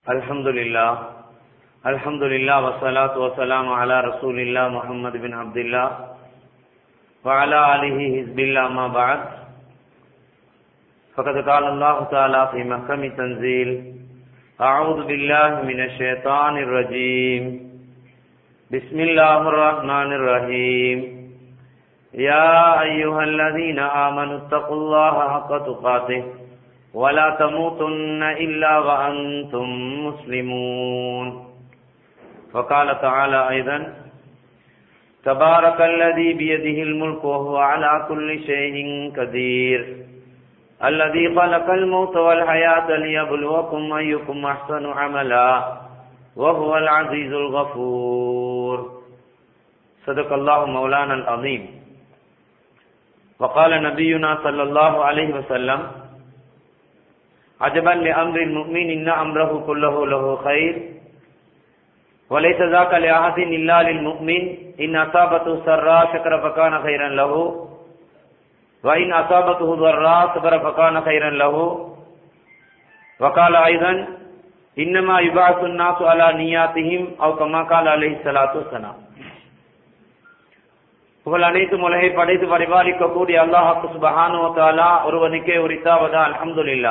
الحمد لله الحمد لله والصلاة والسلام على رسول الله محمد بن عبد الله وعلى آله حزب الله ما بعد فقد قال الله تعالى في محكم تنزيل أعوذ بالله من الشيطان الرجيم بسم الله الرحمن الرحيم يا أيها الذين آمنوا اتقوا الله حق تقاته ولا تموتن إلا وأنتم مسلمون وقال تعالى أيضا تبارك الذي بيده الملك وهو على كل شيء قدير الذي خلق الموت والحياة ليبلوكم أيكم أحسن عملا وهو العزيز الغفور صدق الله مولانا العظيم وقال نبينا صلى الله عليه وسلم عجبا لأمر المؤمن إن أمره كله له خير وليس ذاك لأحد إلا للمؤمن إن أصابته سراء شكر فكان خيرا له وإن أصابته ضراء صبر فكان خيرا له وقال أيضا إنما يبعث الناس على نياتهم أو كما قال عليه الصلاة والسلام புகழ் அனைத்தும் உலகை படைத்து பரிபாலிக்கக்கூடிய அல்லாஹாக்கு சுபஹானு தாலா ஒருவனுக்கே உரித்தாவதா அல்ஹம்துலில்லா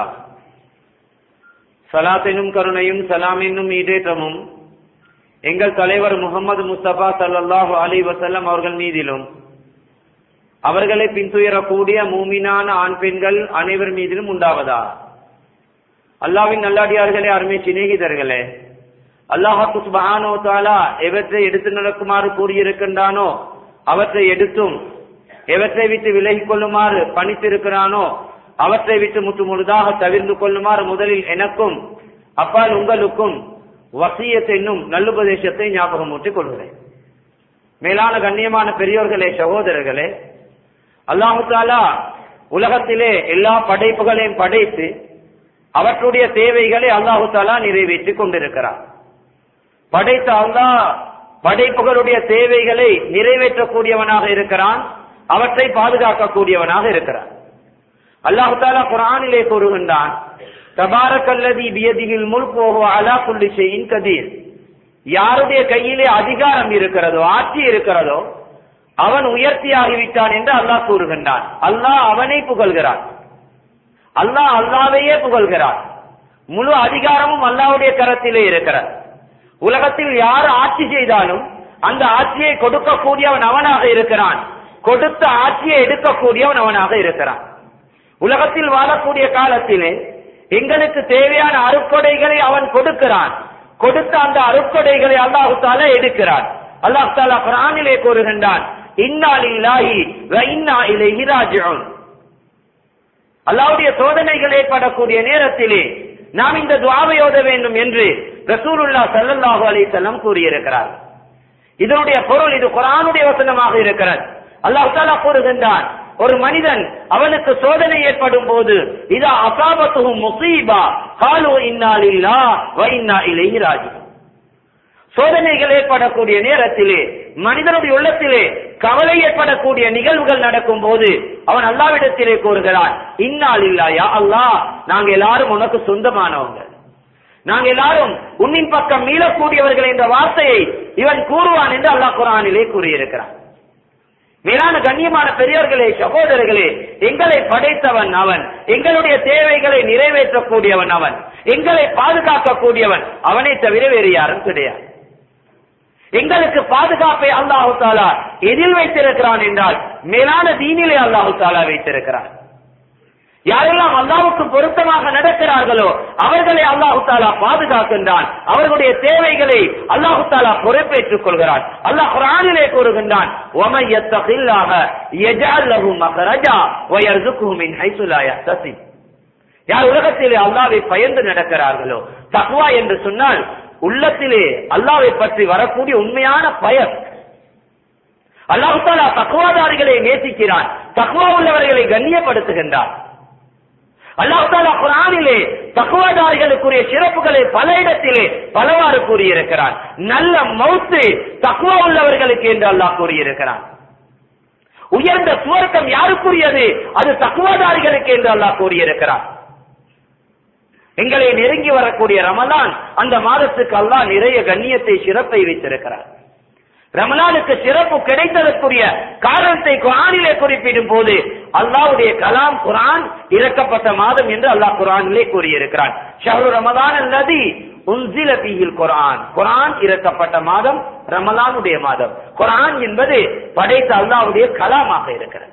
சலாத்தினும் கருணையும் சலாம் என்னும் ஈடேற்றமும் எங்கள் தலைவர் முகமது முஸ்தபா சல்லாஹு அலி வசல்லம் அவர்கள் மீதிலும் அவர்களை பின்துயரக்கூடிய மூமினான ஆண் பெண்கள் அனைவர் மீதிலும் உண்டாவதா அல்லாவின் நல்லாடியார்களே அருமை சிநேகிதர்களே அல்லாஹாக்கு சுபஹானோ தாலா எவற்றை எடுத்து நடக்குமாறு கூறியிருக்கின்றானோ அவற்றை எடுத்தும் எவற்றை விட்டு விலகிக் கொள்ளுமாறு பணித்திருக்கிறானோ அவற்றை விட்டு முற்று முழுதாக தவிர்ந்து கொள்ளுமாறு முதலில் எனக்கும் அப்பால் உங்களுக்கும் வசியத் என்னும் நல்லுபதேசத்தை ஞாபகம் ஊட்டிக் கொள்கிறேன் மேலான கண்ணியமான பெரியோர்களே சகோதரர்களே அல்லாஹு தாலா உலகத்திலே எல்லா படைப்புகளையும் படைத்து அவற்றுடைய தேவைகளை அல்லாஹு தாலா நிறைவேற்றிக் கொண்டிருக்கிறார் படைத்த அல்லாஹ் படைப்புகளுடைய தேவைகளை நிறைவேற்றக்கூடியவனாக இருக்கிறான் அவற்றை பாதுகாக்கக்கூடியவனாக இருக்கிறான் அல்லாஹு தாலா குரானிலே கூறுகின்றான் தபாரக்கல்லதி பியதிகில் முல்கோஹோ அலா புள்ளி செய்யின் கதீர் யாருடைய கையிலே அதிகாரம் இருக்கிறதோ ஆட்சி இருக்கிறதோ அவன் உயர்த்தியாகிவிட்டான் என்று அல்லாஹ் கூறுகின்றான் அல்லாஹ் அவனை புகழ்கிறான் அல்லாஹ் அல்லாவையே புகழ்கிறான் முழு அதிகாரமும் அல்லாவுடைய கரத்திலே இருக்கிறார் உலகத்தில் யார் ஆட்சி செய்தாலும் அந்த ஆட்சியை கொடுக்கக்கூடியவன் அவனாக இருக்கிறான் கொடுத்த ஆட்சியை எடுக்கக்கூடியவன் அவனாக இருக்கிறான் உலகத்தில் வாழக்கூடிய காலத்திலே எங்களுக்கு தேவையான அருக்கொடைகளை அவன் கொடுக்கிறான் கொடுத்த அந்த அருக்கொடைகளை அல்லாஹு தாலா எடுக்கிறான் அல்லாஹ் தாலா குரானிலே கூறுகின்றான் இன்னாலில்லாஹி இன்னா இலைஹி ராஜிஊன் அல்லாவுடைய சோதனைகள் ஏற்படக்கூடிய நேரத்திலே நாம் இந்த துவாவை ஓத வேண்டும் என்று ரசூலுல்லா சல்லல்லாஹு அலைஹிஸ்ஸலாம் கூறியிருக்கிறார் இதனுடைய பொருள் இது குரானுடைய வசனமாக இருக்கிறது அல்லாஹ் தாலா கூறுகின்றான் ஒரு மனிதன் அவனுக்கு சோதனை ஏற்படும் போது இதா அசாபத்துகும் முசீபா காலு இன்னாலில்லா வ இன்னா இலைஹி ராஜிஊன் சோதனைகள் ஏற்படக்கூடிய நேரத்திலே மனிதனுடைய உள்ளத்திலே கவலை ஏற்படக்கூடிய நிகழ்வுகள் நடக்கும் போது அவன் அல்லாவிடத்திலே கூறுகிறான் இன்னால் இல்லாயா அல்லாஹ் நாங்க எல்லாரும் உனக்கு சொந்தமானவங்க நாங்க எல்லாரும் உன்னின் பக்கம் மீளக்கூடியவர்கள் என்ற வார்த்தையை இவன் கூறுவான் என்று அல்லாஹ் குரானிலே கூறியிருக்கிறான் மேலான கண்ணியமான பெரியவர்களே சகோதரர்களே எங்களை படைத்தவன் அவன் எங்களுடைய தேவைகளை நிறைவேற்றக்கூடியவன் அவன் எங்களை பாதுகாக்கக்கூடியவன் அவனை தவிர வேறு யாரும் கிடையாது எங்களுக்கு பாதுகாப்பை அல்லாஹு தாலா எதில் வைத்திருக்கிறான் என்றால் மேலான தீனிலே அல்லாஹு தாலா வைத்திருக்கிறான் யாரெல்லாம் அல்லாவுக்கு பொருத்தமாக நடக்கிறார்களோ அவர்களை அல்லாஹு தாலா பாதுகாக்கின்றான் அவர்களுடைய தேவைகளை அல்லாஹு தாலா பொறுப்பேற்றுக் கொள்கிறான் அல்லாஹ் குரானிலே கூறுகின்றான் யார் உலகத்திலே அல்லாவை பயந்து நடக்கிறார்களோ தக்வா என்று சொன்னால் உள்ளத்திலே அல்லாவை பற்றி வரக்கூடிய உண்மையான பயன் அல்லாஹு தாலா தக்குவாதாரிகளை நேசிக்கிறான் தக்குவா உள்ளவர்களை கண்ணியப்படுத்துகின்றான் அல்லாஹாலா குரானிலே தக்குவாதாரிகளுக்குரிய சிறப்புகளை பல இடத்திலே பலவாறு கூறியிருக்கிறான் நல்ல மௌத்து தக்குவா உள்ளவர்களுக்கு என்று அல்லாஹ் கூறியிருக்கிறான் உயர்ந்த சுவர்க்கம் யாருக்குரியது அது தக்குவாதாரிகளுக்கு என்று அல்லாஹ் கூறியிருக்கிறார் எங்களை நெருங்கி வரக்கூடிய ரமலான் அந்த மாதத்துக்கு அல்லாஹ் நிறைய கண்ணியத்தை சிறப்பை வைத்திருக்கிறார் ரமலானுக்கு சிறப்பு கிடைத்ததற்குரிய காரணத்தை குரானிலே குறிப்பிடும் போது அல்லாஹ்வுடைய கலாம் குரான் இறக்கப்பட்ட மாதம் என்று அல்லாஹ் குரானிலே கூறியிருக்கிறான் ஷஹரு ரமலான் அல்லது உன்சில பீஹில் குரான் குரான் இறக்கப்பட்ட மாதம் ரமலானுடைய மாதம் குரான் என்பது படைத்த அல்லாஹ்வுடைய கலாமாக இருக்கிறது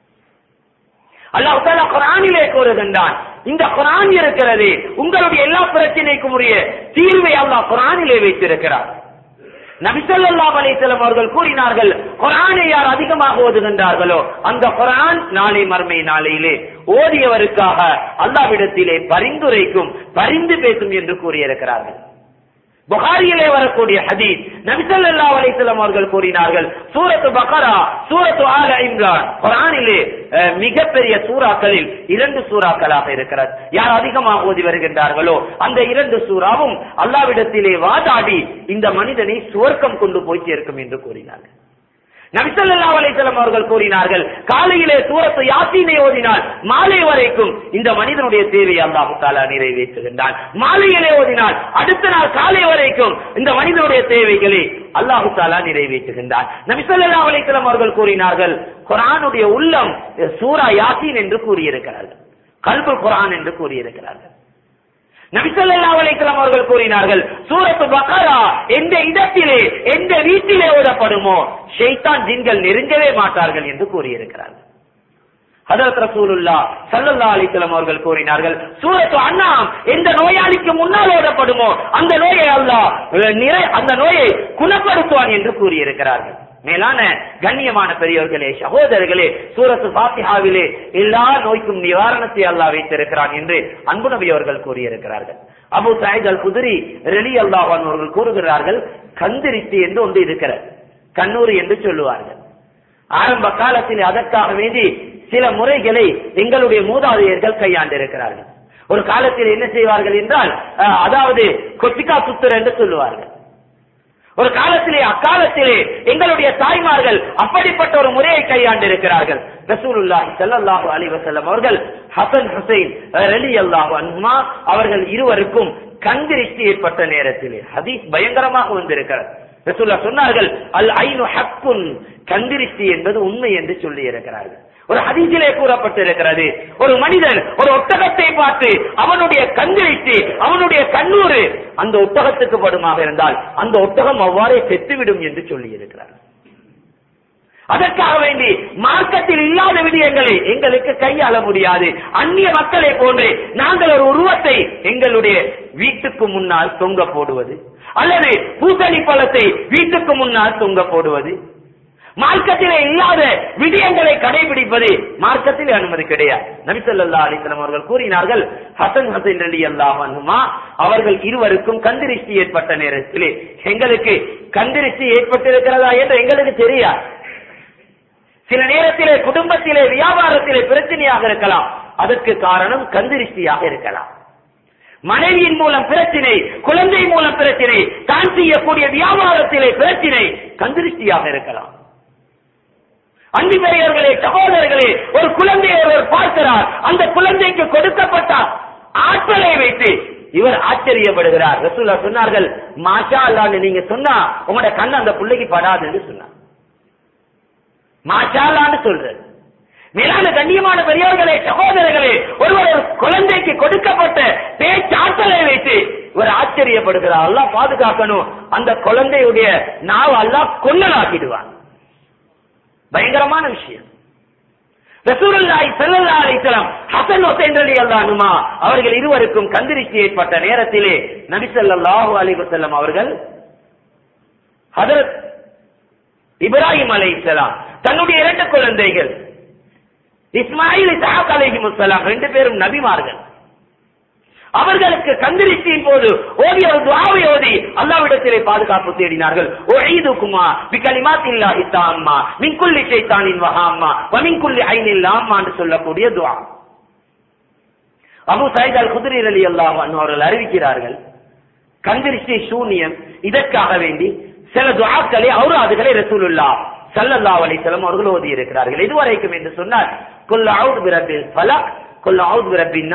அல்லாஹ் தாலா குரானிலே கூறுகின்றான் இந்த குரான் இருக்கிறது உங்களுடைய எல்லா பிரச்சனைக்கும் உரிய தீர்வை அல்லாஹ் குரானிலே வைத்திருக்கிறார் நபிசல்லாஹ் அலைஹிஸ்ஸலாம் அவர்கள் கூறினார்கள் குரானை யார் அதிகமாக ஓதுகின்றார்களோ அந்த குரான் நாளை மர்மை நாளையிலே ஓதியவருக்காக அல்லாவிடத்திலே பரிந்துரைக்கும் பரிந்து பேசும் என்று கூறியிருக்கிறார்கள் புகாரியிலே வரக்கூடிய ஹதீஸ் நபிசல்லா அலைஹிஸ்ஸலாம் அவர்கள் கூறினார்கள் சூரத்து பக்கரா சூரத்து ஆல இம்ரான் குரானிலே அஹ், மிகப்பெரிய சூறாக்களில் இரண்டு சூறாக்களாக இருக்கிறது யார் அதிகமாக ஓதி வருகின்றார்களோ அந்த இரண்டு சூறாவும் அல்லாவிடத்திலே வாதாடி இந்த மனிதனை சுவர்க்கம் கொண்டு போய் சேர்க்கும் என்று கூறினார்கள் நபிசல்லா அலைஹிஸ்ஸலாம் அவர்கள் கூறினார்கள் காலையிலே சூரத்து யாசீனை ஓதினால் மாலை வரைக்கும் இந்த மனிதனுடைய தேவையை அல்லாஹு தாலா நிறைவேற்றுகின்றான் மாலையிலே ஓதினால் அடுத்த நாள் காலை வரைக்கும் இந்த மனிதனுடைய தேவைகளை அல்லாஹு தாலா நிறைவேற்றுகின்றான் நபிசல்லா அலைஹிஸ்ஸலாம் அவர்கள் கூறினார்கள் குரானுடைய உள்ளம் சூரா யாசீன் என்று கூறியிருக்கிறார்கள் கல்பு குரான் என்று கூறியிருக்கிறார்கள் நபிசல்லா அலைஹிஸ்ஸலாம் அவர்கள் கூறினார்கள் சூரத்து பக்கரா எந்த இடத்திலே எந்த வீட்டிலே ஓதப்படுமோ ஷைத்தான் ஜின்கள் நெருங்கவே மாட்டார்கள் என்று கூறியிருக்கிறார்கள் ஹதரத் ரசூலுல்லா சல்லல்லா அலிஸ்லாம் அவர்கள் கூறினார்கள் சூரத்து அண்ணாம் எந்த நோயாளிக்கு முன்னால் ஓடப்படுமோ அந்த நோயை அல்லாஹ் அஹ், நிறை அந்த நோயை குணப்படுத்துவான் என்று கூறியிருக்கிறார்கள் மேலான கண்ணியமான பெரியவர்களே சகோதரர்களே சூரத்து பாத்திஹாவிலே எல்லா நோய்க்கும் நிவாரணத்தை அல்லாஹ் வைத்திருக்கிறான் என்று அன்பு நபி அவர்கள் கூறியிருக்கிறார்கள் அபு சாயித் அல் குதிரி ரெலி அல்லாஹ் அவர்கள் கூறுகிறார்கள் கந்திரித்து என்று ஒன்று இருக்கிறது கண்ணூறு என்று சொல்லுவார்கள் ஆரம்ப காலத்தில் அதற்காக வேண்டி சில முறைகளை எங்களுடைய மூதாதையர்கள் கையாண்டிருக்கிறார்கள் ஒரு காலத்தில் என்ன செய்வார்கள் என்றால் அஹ், அதாவது கொட்டிக்கா சுத்தர் என்று சொல்லுவார்கள் ஒரு காலத்திலே அக்காலத்திலே எங்களுடைய தாய்மார்கள் அப்படிப்பட்ட ஒரு முறையை கையாண்டிருக்கிறார்கள் ரசூலுல்லாஹி ஸல்லல்லாஹு அலைஹி வஸல்லம் அவர்கள் ஹசன் ஹுசைன் ரலியல்லாஹு அன்ஹுமா அவர்கள் இருவருக்கும் கண்திருஷ்டி ஏற்பட்ட நேரத்திலே ஹதீஸ் பயங்கரமாக வந்திருக்கிறது ரசூல்லா சொன்னார்கள் அல் ஐனு ஹக்குன் கண்திருஷ்டி என்பது உண்மை என்று சொல்லி இருக்கிறார்கள் ஒரு ஹதீஸிலே கூறப்பட்டிருக்கிறது ஒரு மனிதன் ஒரு ஒட்டகத்தை பார்த்து அவனுடைய கண்திருஷ்டி அவனுடைய கண்ணூறு அந்த ஒட்டகத்துக்கு படுமாக இருந்தால் அந்த ஒட்டகம் அவ்வாறே செத்துவிடும் என்று சொல்லி இருக்கிறார் அதற்காக வேண்டி மார்க்கத்தில் இல்லாத விடயங்களை எங்களுக்கு கையாள முடியாது அந்நிய மக்களை போன்று நாங்கள் ஒரு உருவத்தை எங்களுடைய வீட்டுக்கு முன்னால் தொங்க போடுவது அல்லது பூசணி பழத்தை வீட்டுக்கு முன்னால் தொங்க போடுவது மார்க்கத்திலே இல்லாத விடயங்களை கடைபிடிப்பது மார்க்கத்திலே அனுமதி கிடையாது நபிசல்லா அலிஸ்லாம் அவர்கள் கூறினார்கள் ஹசன் ஹசன் அலி அல்லாஹ் அவர்கள் இருவருக்கும் கந்திருஷ்டி ஏற்பட்ட நேரத்திலே எங்களுக்கு கந்திருஷ்டி ஏற்பட்டிருக்கிறதா என்று எங்களுக்கு தெரியாது சில நேரத்திலே குடும்பத்திலே வியாபாரத்திலே பிரச்சனையாக இருக்கலாம் அதற்கு காரணம் கந்திருஷ்டியாக இருக்கலாம் மனைவியின் மூலம் பிரச்சனை குழந்தை மூலம் பிரச்சனை தான் செய்யக்கூடிய வியாபாரத்திலே பிரச்சனை கந்திருஷ்டியாக இருக்கலாம் அன்பு பெரியவர்களே சகோதரர்களே ஒரு குழந்தையை ஒருவர் பார்க்கிறார் அந்த குழந்தைக்கு கொடுக்கப்பட்ட ஆற்றலை வைத்து இவர் ஆச்சரியப்படுகிறார் ரசூல்லா சொன்னார்கள் மாஷா அல்லான்னு நீங்க சொன்னா உங்களோட கண் அந்த பிள்ளைக்கு படாதுன்னு சொன்னார் மாஷாலான்னு சொல்றது மேலான கண்ணியமான பெரியவர்களே சகோதரர்களே ஒருவர் ஒரு குழந்தைக்கு கொடுக்கப்பட்ட பேச்சாற்றலை வைத்து இவர் ஆச்சரியப்படுகிறார் அல்லாஹ் பாதுகாக்கணும் அந்த குழந்தையுடைய நாவ அல்லாஹ் கொல்லலாக்கிடுவான் பயங்கரமான விஷயம் ரசூலுல்லாஹி ஸல்லல்லாஹு அலைஹி வஸல்லம் ஹசன் ஹுசைன் ரலியல்லாஹு அன்ஹுமா அவர்கள் இருவருக்கும் கந்திருஷ்டி ஏற்பட்ட நேரத்திலே நபி ஸல்லல்லாஹு அலைஹி வஸல்லம் அவர்கள் ஹதரத் இப்ராஹிம் அலைஹிஸ்ஸலாம் தன்னுடைய இரண்டு குழந்தைகள் இஸ்மாயில் இஸ்ஹாக் அலைஹிமுஸ்ஸலாம் ரெண்டு பேரும் நபிமார்கள் அவர்களுக்கு கந்திருஷ்டியின் போது ஓதிய ஒரு துஆவை ஓதி அல்லாஹ்விடத்திலே பாதுகாப்பு தேடினார்கள் உஈதுகுமா பிகலிமாத்தில்லாஹி தாம்மா மின் குல்லி ஷைத்தானின் வஹாம்மா வ மின் குல்லி ஐனில் லாம்மா என்று சொல்லக்கூடிய துஆ அபூ சயீத் அல் குத்ரி ரலியல்லாஹு அன்ஹு அவர்கள் அறிவிக்கிறார்கள் கந்திருஷ்டி சூனியம் இதற்காக வேண்டி சில துஆக்களை அவுராதுகளை ரசூலுல்லாஹ் ஸல்லல்லாஹு அலைஹி வஸல்லம் அவர்கள் ஓதி இருக்கிறார்கள் இதுவரைக்கும் என்று சொன்னால் குல் அவுது பிரபில் ஃபலக் குல் அவுது பிரபின் நாஸ்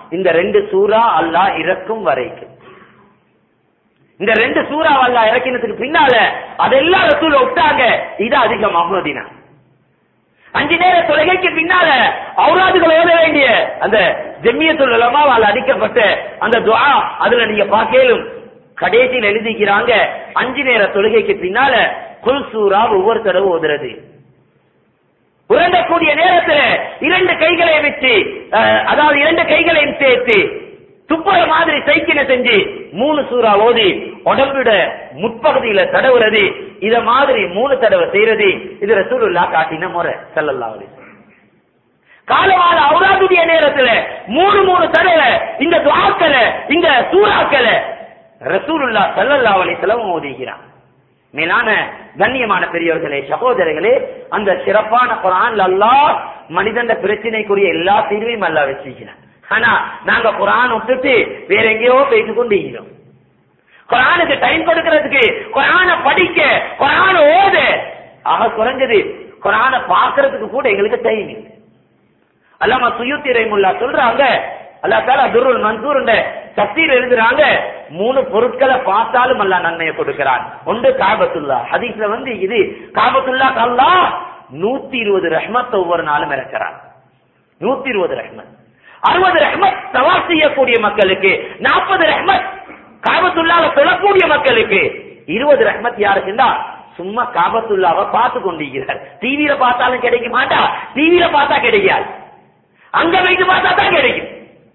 இந்த ரெண்டு சூறா அல்லாஹ் இறக்கும் வரைக்கும் இந்த ரெண்டு சூறா அல்லாஹ் இறக்கினதுக்கு பின்னால அதெல்லாம் ரசூல விட்டாங்க இது அதிகம் அஹ்மதினா அஞ்சு நேர தொழுகைக்கு பின்னால அவுராதுகள் ஓத வேண்டிய அந்த ஜெம்மியத்துல் உலமாவால் அடிக்கப்பட்ட அந்த துஆ அதுல நீங்க பார்க்கலும் கடைசியில் எழுதிக்கிறாங்க அஞ்சு நேர தொழுகைக்கு பின்னால குல் சூரா ஒவ்வொரு தடவை ஓதுறது உறண்டக்கூடிய நேரத்துல இரண்டு கைகளை வச்சு அஹ், அதாவது இரண்டு கைகளையும் சேர்த்து துப்புற மாதிரி சைக்கிளை செஞ்சு மூணு சூறா ஓதி உடம்புட முற்பகுதியில தடவுறது இத மாதிரி மூணு தடவை செய்யறது இது ரசூலுல்லா காட்டின முறை ஸல்லல்லாஹு அலைஹி வஸல்லம். காலவால அவுராதுடைய நேரத்துல மூணு மூணு தடவை இந்த துஆக்களை இந்த சூறாக்களை ரசூலுல்லா ஸல்லல்லாஹு அலைஹி வஸல்லம் ஓதிக்கிறான் மேலான கண்ணியமான பெரியவர்களே சகோதரர்களே அந்த சிறப்பான குரான் அல்லாஹ் மனிதன் பிரச்சனைக்குரிய எல்லா தீர்வையும் அல்லா வச்சிருக்கிறான் ஆனா நாங்க குரான் விட்டுட்டு வேற எங்கேயோ போயிட்டு கொண்டு இருக்கிறோம் குரானுக்கு டைம் கொடுக்கிறதுக்கு குரான படிக்க குரான ஓத ஆக குறைஞ்சது குரான பாக்குறதுக்கு கூட எங்களுக்கு டைம் இல்லை அல்லாம சுயுத்தி ரஹிமுல்லா சொல்றாங்க அல்லா தாலா துருல் மன்சூர் தப்சீர் எழுதுறாங்க மூணு பொருட்களை பார்த்தாலும் அல்லா நன்மையை கொடுக்கிறான் ஒன்று காபத்துல்லா ஹதீஸ்ல வந்து இது காபத்துல்லா கல்லா நூத்தி இருபது ரஹ்மத் ஒவ்வொரு நாளும் இறக்கிறான் நூத்தி இருபது ரஹ்மத் அறுபது ரஹ்மத் சவால் செய்யக்கூடிய மக்களுக்கு நாற்பது ரஹ்மத் காபத்துல்லாவை தொழக்கூடிய மக்களுக்கு இருபது ரஹ்மத் யாருக்குண்டா சும்மா காபத்துல்லாவை பார்த்து கொண்டிருக்கிறார் டிவியில பார்த்தாலும் கிடைக்க மாட்டா டிவியில பார்த்தா கிடைக்காது அங்க வைத்து பார்த்தா தான் கிடைக்கும்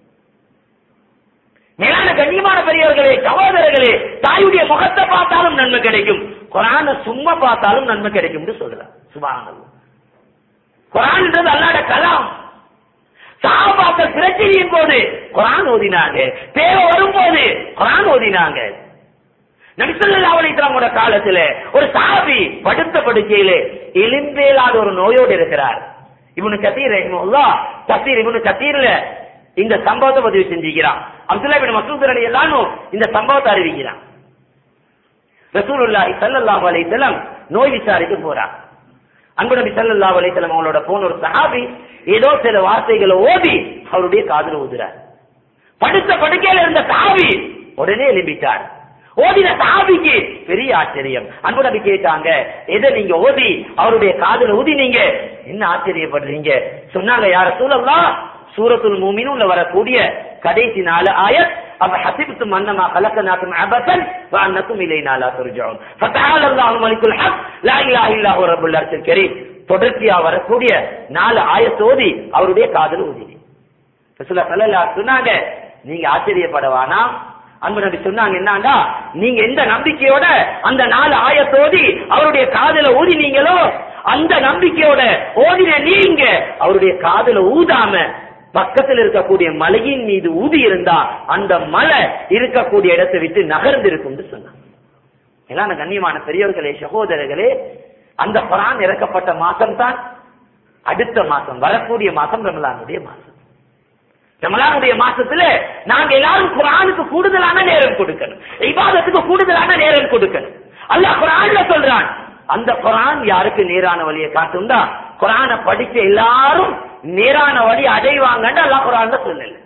மேலான கண்ணியமான பெரியவர்களே சகோதரர்களே தாயுடைய முகத்தை பார்த்தாலும் நன்மை கிடைக்கும் குரான சும்மா பார்த்தாலும் நன்மை கிடைக்கும் சொல்றார் சுபானந்தம் குரான்ன்றது அல்லாட கலாம் சாபாக்கள் பிரச்சனையின் போது குரான் ஓதினாங்க தேவை வரும்போது குரான் ஓதினாங்க நபிசல்லா அலிஸ்லாமோட காலத்துல ஒரு சாபி படுத்த படுக்கையில எலும்பேலாத ஒரு நோயோடு இருக்கிறார் இவனு கத்தீர் ரஹிமுல்லா தசீர் இவனு கத்தீர்ல இந்த சம்பவத்தை பதிவு செஞ்சுக்கிறான் அப்துல்லா பின் மசூத் அலி எல்லாரும் இந்த சம்பவத்தை அறிவிக்கிறான் ரசூலுல்லாஹி ஸல்லல்லாஹு அலைஹி வஸல்லம் நோய் விசாரிக்க போறான் அன்பு நபி ஸல்லல்லாஹு அலைஹி வஸல்லம் அவங்களோட போன ஒரு சஹாபி ஏதோ சில வார்த்தைகளை ஓதி அவருடைய காதுல ஊதுறார் படுத்த படுக்கையில இருந்த சஹாபி உடனே எழுப்பிட்டார் ஓதின சஹாபிக்கு பெரிய ஆச்சரியம் அன்பு நபி கேட்டாங்க எதை நீங்க ஓதி அவருடைய காதுல ஊதி நீங்க என்ன ஆச்சரியப்படுறீங்க சொன்னாங்க யார சூழல்லாம் சூரத்துல் மூமினுல வரக்கூடிய கடைசி நாலு ஆயத் அப்ப ஹசிப்தும் அன்னமா கலக்கனாக்கும் அபசன் வஅன்னக்கும் இலைனா லா துர்ஜூன் ஃபதஆல அல்லாஹு மலிக்குல் ஹக் லா இலாஹ இல்லா ஹு ரப்புல் அர்ஷில் கரீம் தொடர்ச்சியா வரக்கூடிய நாலு ஆயத்தோதி அவருடைய காதல் ஊதினி ரசூலுல்லாஹி ஸல்லல்லாஹு அலைஹி சொன்னாங்க நீங்க ஆச்சரியப்படவானா அன்பு நபி சொன்னாங்க என்னன்னா நீங்க எந்த நம்பிக்கையோட அந்த நாலு ஆயத்தோதி அவருடைய காதல ஊதினீங்களோ அந்த நம்பிக்கையோட ஓதின நீங்க அவருடைய காதல ஊதாம பக்கத்தில் இருக்கக்கூடிய மலையின் மீது ஊதி இருந்தா அந்த மலை இருக்கக்கூடிய இடத்தை விட்டு நகர்ந்து இருக்கும்னு சொன்னாங்க எல்லாம் கண்ணியமான பெரியவர்களே சகோதரர்களே அந்த குரான் இறக்கப்பட்ட மாசம் தான் அடுத்த மாசம் வரக்கூடிய மாசம் ரமலானுடைய மாசம் ரமலானுடைய மாசத்துல நாங்க எல்லாரும் குரானுக்கு கூடுதலான நேரம் கொடுக்கணும் இபாதத்துக்கு கூடுதலான நேரம் கொடுக்கணும் அல்லாஹ் குரான்ல சொல்றான் அந்த குரான் யாருக்கு நேரான வழியை காட்டும்டா குரான படிச்ச எல்லாரும் நேரான வழி அடைவாங்கன்னு அல்லாஹ் குரான்ல சொல்லல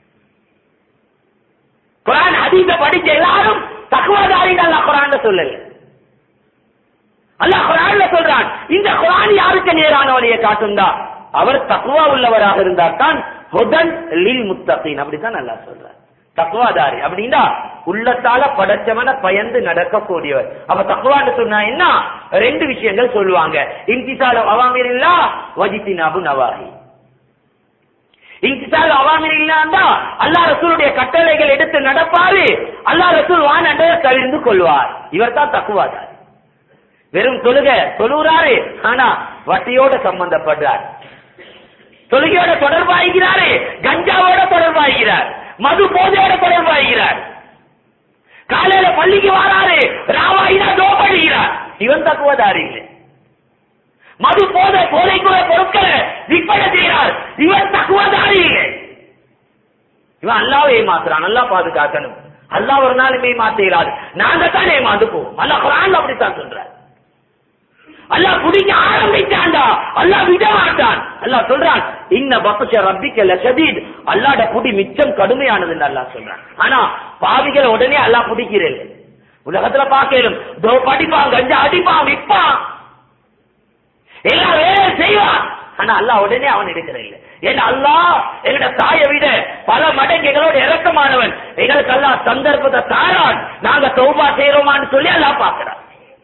குரான் ஹதீஸ படிச்ச எல்லாரும் தக்குவதாரின்னு அல்லாஹ் குரான்ல சொல்லல அல்லாஹ் குரான்ல சொல்றான் இந்த குரான் யாருக்கு நேரான வழியை காட்டும்டா அவர் தக்குவா உள்ளவராக இருந்தால் தான் ஹுதன் லில் முத்தகீன் அப்படித்தான் அல்லாஹ் சொல்றார் தக்குவாதாரி அப்படின்னா உள்ளத்தால படைச்சவன பயந்து நடக்கக்கூடியவர் அப்ப தக்குவான்னு சொன்னா என்ன ரெண்டு விஷயங்கள் சொல்லுவாங்க இன்திசால அவாமிரில்லா வஜித்தினாபு நவாஹி இன்திசால் அவாமிரில்லாண்டா அல்லா ரசூலுடைய கட்டளைகள் எடுத்து நடப்பாரு அல்லா ரசூல் வானண்ட கவிழ்ந்து கொள்வார் இவர் தான் தக்குவாதாரி வெறும் தொழுக தொழுகிறாரு ஆனா வட்டியோட சம்பந்தப்படுறார் தொழுகையோட தொடர்பாகிறாரு கஞ்சாவோட தொடர்பாகிறார் மது போதையோட தொடர்பாகிறார் காலையில பள்ளிக்கு வராரு ராவாயினா தோப்படுகிறார் இவன் தக்குவதாரி இல்லை மது போதை போதைக்குள்ள பொருட்களை விற்பனை செய்கிறார் இவன் தக்குவதாரி இல்லை இவன் அல்லாவை ஏமாத்துறான் நல்லா பாதுகாக்கணும் அல்லாஹ் ஒரு நாள் ஏமாத்த இயலாது நாங்க தான் ஏமாந்து போவோம் அல்லாஹ் குரான் அப்படித்தான் சொல்றார் அல்லாஹ் குடிக்க ஆரம்பிச்சான்டா அல்லாஹ் விட மாட்டான் அல்லாஹ் சொல்றான் இன்ன பக்ஷ ரப்பிக்க லஷதீத் அல்லாஹ்ட குடி மிச்சம் கடுமையானதுன்னு அல்லாஹ் சொல்றான் ஆனா பாவிகளை உடனே அல்லாஹ் குடிக்கிறேன் உலகத்துல பாக்கலும் தோ படிப்பான் கஞ்சா அடிப்பான் விற்பான் எல்லா வேலையும் செய்வான் ஆனா அல்லாஹ் உடனே அவன் எடுக்கிற இல்ல ஏன்னா அல்லாஹ் எங்கட தாயை விட பல மடங்கு எங்களோட இறக்கமானவன் எங்களுக்கு அல்லாஹ் சந்தர்ப்பத்தை தாரான் நாங்க தௌபா செய்யறோமான்னு சொல்லி அல்லாஹ் பாக்குறான்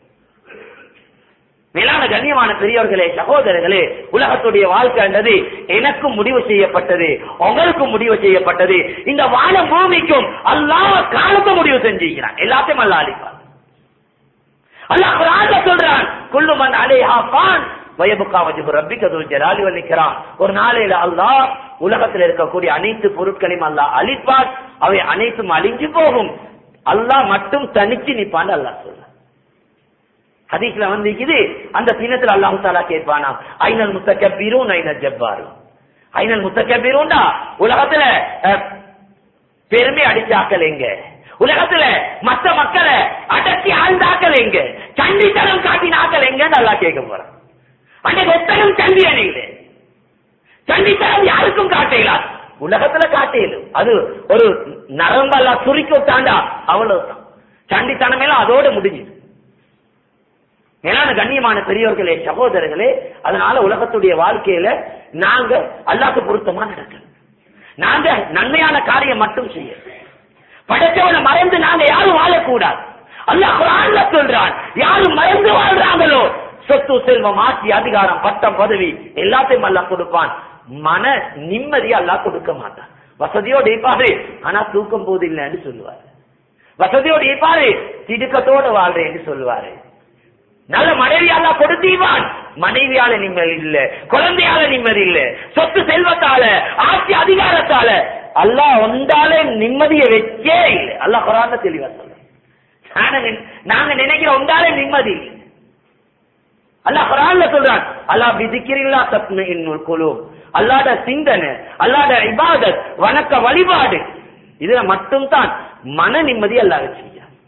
மேலான கண்ணியமான பெரியவர்களே சகோதரர்களே உலகத்துடைய வாழ்க்கைன்றது எனக்கும் முடிவு செய்யப்பட்டது உங்களுக்கும் முடிவு செய்யப்பட்டது இந்த வான பூமிக்கும் அல்லாஹ் காலத்தை முடிவு செஞ்சிருக்கிறான் எல்லாத்தையும் அல்லாஹ் அழிப்பான் அல்லாஹ் குர்ஆன்ல சொல்றான் குல்லு மன் அலைஹா ஃபான் வயபுகா வஜ்ஹு ரப்பிக துல் ஜலாலி வல் இக்ராம் ஒரு நாளையில அல்லாஹ் உலகத்தில் இருக்கக்கூடிய அனைத்து பொருட்களையும் அல்லாஹ் அழிப்பான் அவை அனைத்தும் அழிஞ்சு போகும் அல்லாஹ் மட்டும் தனிச்சு நிப்பான்னு அல்லாஹ் சொல்றான் ஹதீஸ்ல வந்திருக்குது அந்த தினத்துல அல்லாஹு தாலா கேட்பானா ஐநல் முத்தக்கபீரும் ஐநல் ஜப்பாரும் ஐநல் முத்தக்கபீரும்டா உலகத்துல அஹ், பெருமை அடிச்சாக்கள் எங்க உலகத்துல மத்த மக்களை அடக்கி ஆழ்ந்தாக்கள் எங்க சண்டித்தனம் காட்டினாக்கள் எங்கன்னு நல்லா கேட்க போறான் அன்னைக்கு எத்தனும் சண்டி அணிகளே சண்டித்தனம் யாருக்கும் காட்டலாம் உலகத்துல காட்டையிலும் அது ஒரு நரம்பெல்லாம் சுருக்கி விட்டாண்டா அவ்வளவுதான் சண்டித்தனம் எல்லாம் அதோட முடிஞ்சுது மேலான கண்ணியமான பெரியவர்களே சகோதரர்களே அதனால உலகத்துடைய வாழ்க்கையில நாங்க அல்லாக்கு பொருத்தமா நடக்கணும் நாங்க நன்மையான காரியம் மட்டும் செய்ய படைச்சவனை மறந்து நாங்க யாரும் வாழக்கூடாது அல்லாஹ் குர்ஆன்ல சொல்றான் யாரும் மறந்து வாழ்றாங்களோ சொத்து செல்வம் ஆட்சி அதிகாரம் பட்டம் பதவி எல்லாத்தையும் அல்லாஹ் கொடுப்பான் மன நிம்மதியை அல்லாஹ் கொடுக்க மாட்டான் வசதியோடு இருப்பாரு ஆனா தூக்கம் போது இல்லைன்னு சொல்லுவாரு வசதியோடு இருப்பாரு திடுக்கத்தோடு வாழ்றேன்னு சொல்லுவாரு நல்ல மனைவியால கொடுத்தீவான் மனைவியால நிம்மதி இல்ல குழந்தையால நிம்மதி இல்ல சொத்து செல்வத்தால ஆட்சி அதிகாரத்தால அல்லாஹ் ஒன்றாலே நிம்மதியை வச்சே இல்லை அல்லாஹ் குரான தெளிவா சொல்ற நாங்க நினை- நாங்க நினைக்கிற ஒன்றாலே நிம்மதி இல்லை அல்லாஹ் குரான்ல சொல்றான் அல்லாஹ் விதிக்கிறீங்களா தப்னு இன்னும் குழு அல்லாட சிந்தனை அல்லாட இபாதத் வணக்க வழிபாடு இதுல மட்டும்தான் மன நிம்மதி அல்லாஹ் வச்சிருக்கான்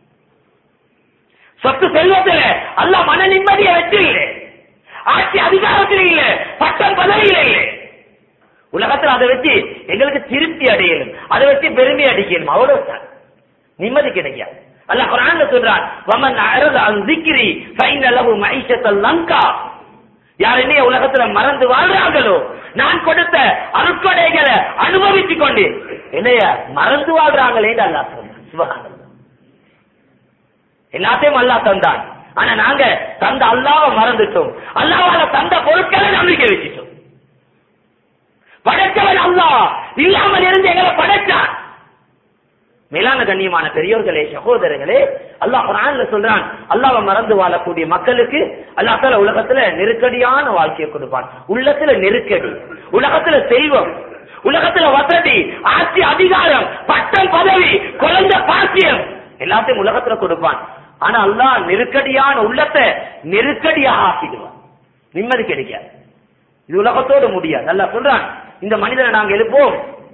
சொத்து செல்வத்துல அல்ல மன நிம்மதியை வச்சு இல்லை ஆட்சி அதிகாரத்தில் இல்ல பட்டம் பதவியில இல்ல உலகத்துல அதை வச்சு எங்களுக்கு திருப்தி அடையணும் அதை வச்சு பெருமை அடிக்கணும் அவ்வளவுதான் நிம்மதி கிடைக்காது அல்லாஹ் குர்ஆன்ல சொல்றான் வமன் அறத அன் ذِكْرِي فَإِنَّ لَهُ مَعِيشَةً لَنْكَا யார் என்னைய உலகத்துல மறந்து வாழ்றாங்களோ நான் கொடுத்த அருட்கொடைகளை அனுபவித்துக் கொண்டு என்னைய மறந்து வாழ்றாங்களேன்னு அல்லாஹ் சொல்றான் சுபஹானல்லாஹ் எல்லாத்தையும் அல்லாஹ் தந்தான் ஆனா நாங்க தந்த அல்லாஹ்வை மறந்துட்டோம் அல்லாஹ்வால தந்த பொருட்களை நம்பிக்கை வச்சுட்டோம் படைத்தவன் அல்லாஹ் இல்லாமல் இருந்து எங்களை படைச்சான் மேலான கண்ணியமான பெரியோர்களே சகோதரர்களே அல்லாஹ் குர்ஆன்ல சொல்றான் அல்லாஹ்வை மறந்து வாழக்கூடிய மக்களுக்கு அல்லாஹ் தஆலா உலகத்துல நெருக்கடியான வாழ்க்கையை கொடுப்பான் உள்ளத்துல நெருக்கடி உலகத்துல செல்வம் உலகத்துல வசதி ஆட்சி அதிகாரம் பட்டம் பதவி குழந்தை பாக்கியம் எல்லாத்தையும் உலகத்துல கொடுப்பான் ஆனா அல்லாஹ் நெருக்கடியான உள்ளத்தை நெருக்கடியாக ஆக்கிடுவான் நிம்மதி கிடைக்காது இது உலகத்தோடு முடியாது அல்லாஹ் சொல்றான் இந்த மனிதனை நாங்க எழுப்போம்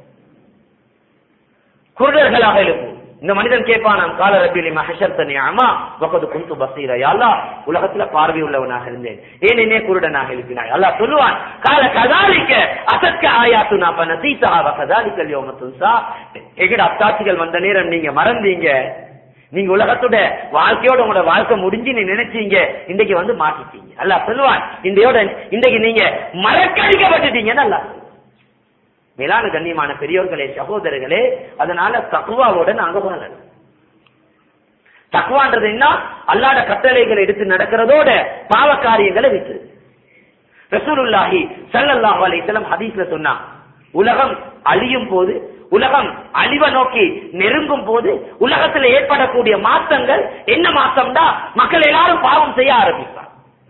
குருடர்களாக எழுப்பும் இந்த மனிதன் கேட்பான் நாம் கால ரபிலி மஹஷர்த்தனி அம்மா வகது குந்து பசீரா யாழ்லா உலகத்துல பார்வை உள்ளவனாக இருந்தேன் ஏன் என்னே குருடனாக எழுப்பினாய் அல்லாஹ் சொல்லுவான் கால கதாலிக்க அசத்க ஆயாத்து நான் பண்ண சீதா கதாலிக்கல் யோம துன்சா எங்கட அத்தாட்சிகள் வந்த நேரம் நீங்க மறந்தீங்க நீங்க உலகத்தோட வாழ்க்கையோட உங்களோட வாழ்க்கை முடிஞ்சு நீ நினைச்சீங்க இன்றைக்கு வந்து மாட்டிட்டீங்க அல்லாஹ் சொல்லுவான் இன்றையோட இன்றைக்கு நீங்க மறக்கடிக்கப்பட்டுட்டீங்கன்னு அல்லாஹ் சொல்லுவான். மேலான கண்ணியமான பெரியோர்களே சகோதரர்களே அதனால தக்குவாவோட நாங்க வாழணும் தக்குவான்றது என்ன அல்லாட கட்டளைகளை எடுத்து நடக்கிறதோட பாவ காரியங்களை விட்டு ரசூலுல்லாஹி ஸல்லல்லாஹு அலைஹி வஸல்லம் ஹதீஸ்ல சொன்னா உலகம் அழியும் போது உலகம் அழிவை நோக்கி நெருங்கும் போது உலகத்துல ஏற்படக்கூடிய மாற்றங்கள் என்ன மாற்றம்டா மக்கள் எல்லாரும் பாவம் செய்ய ஆரம்பிப்பாங்க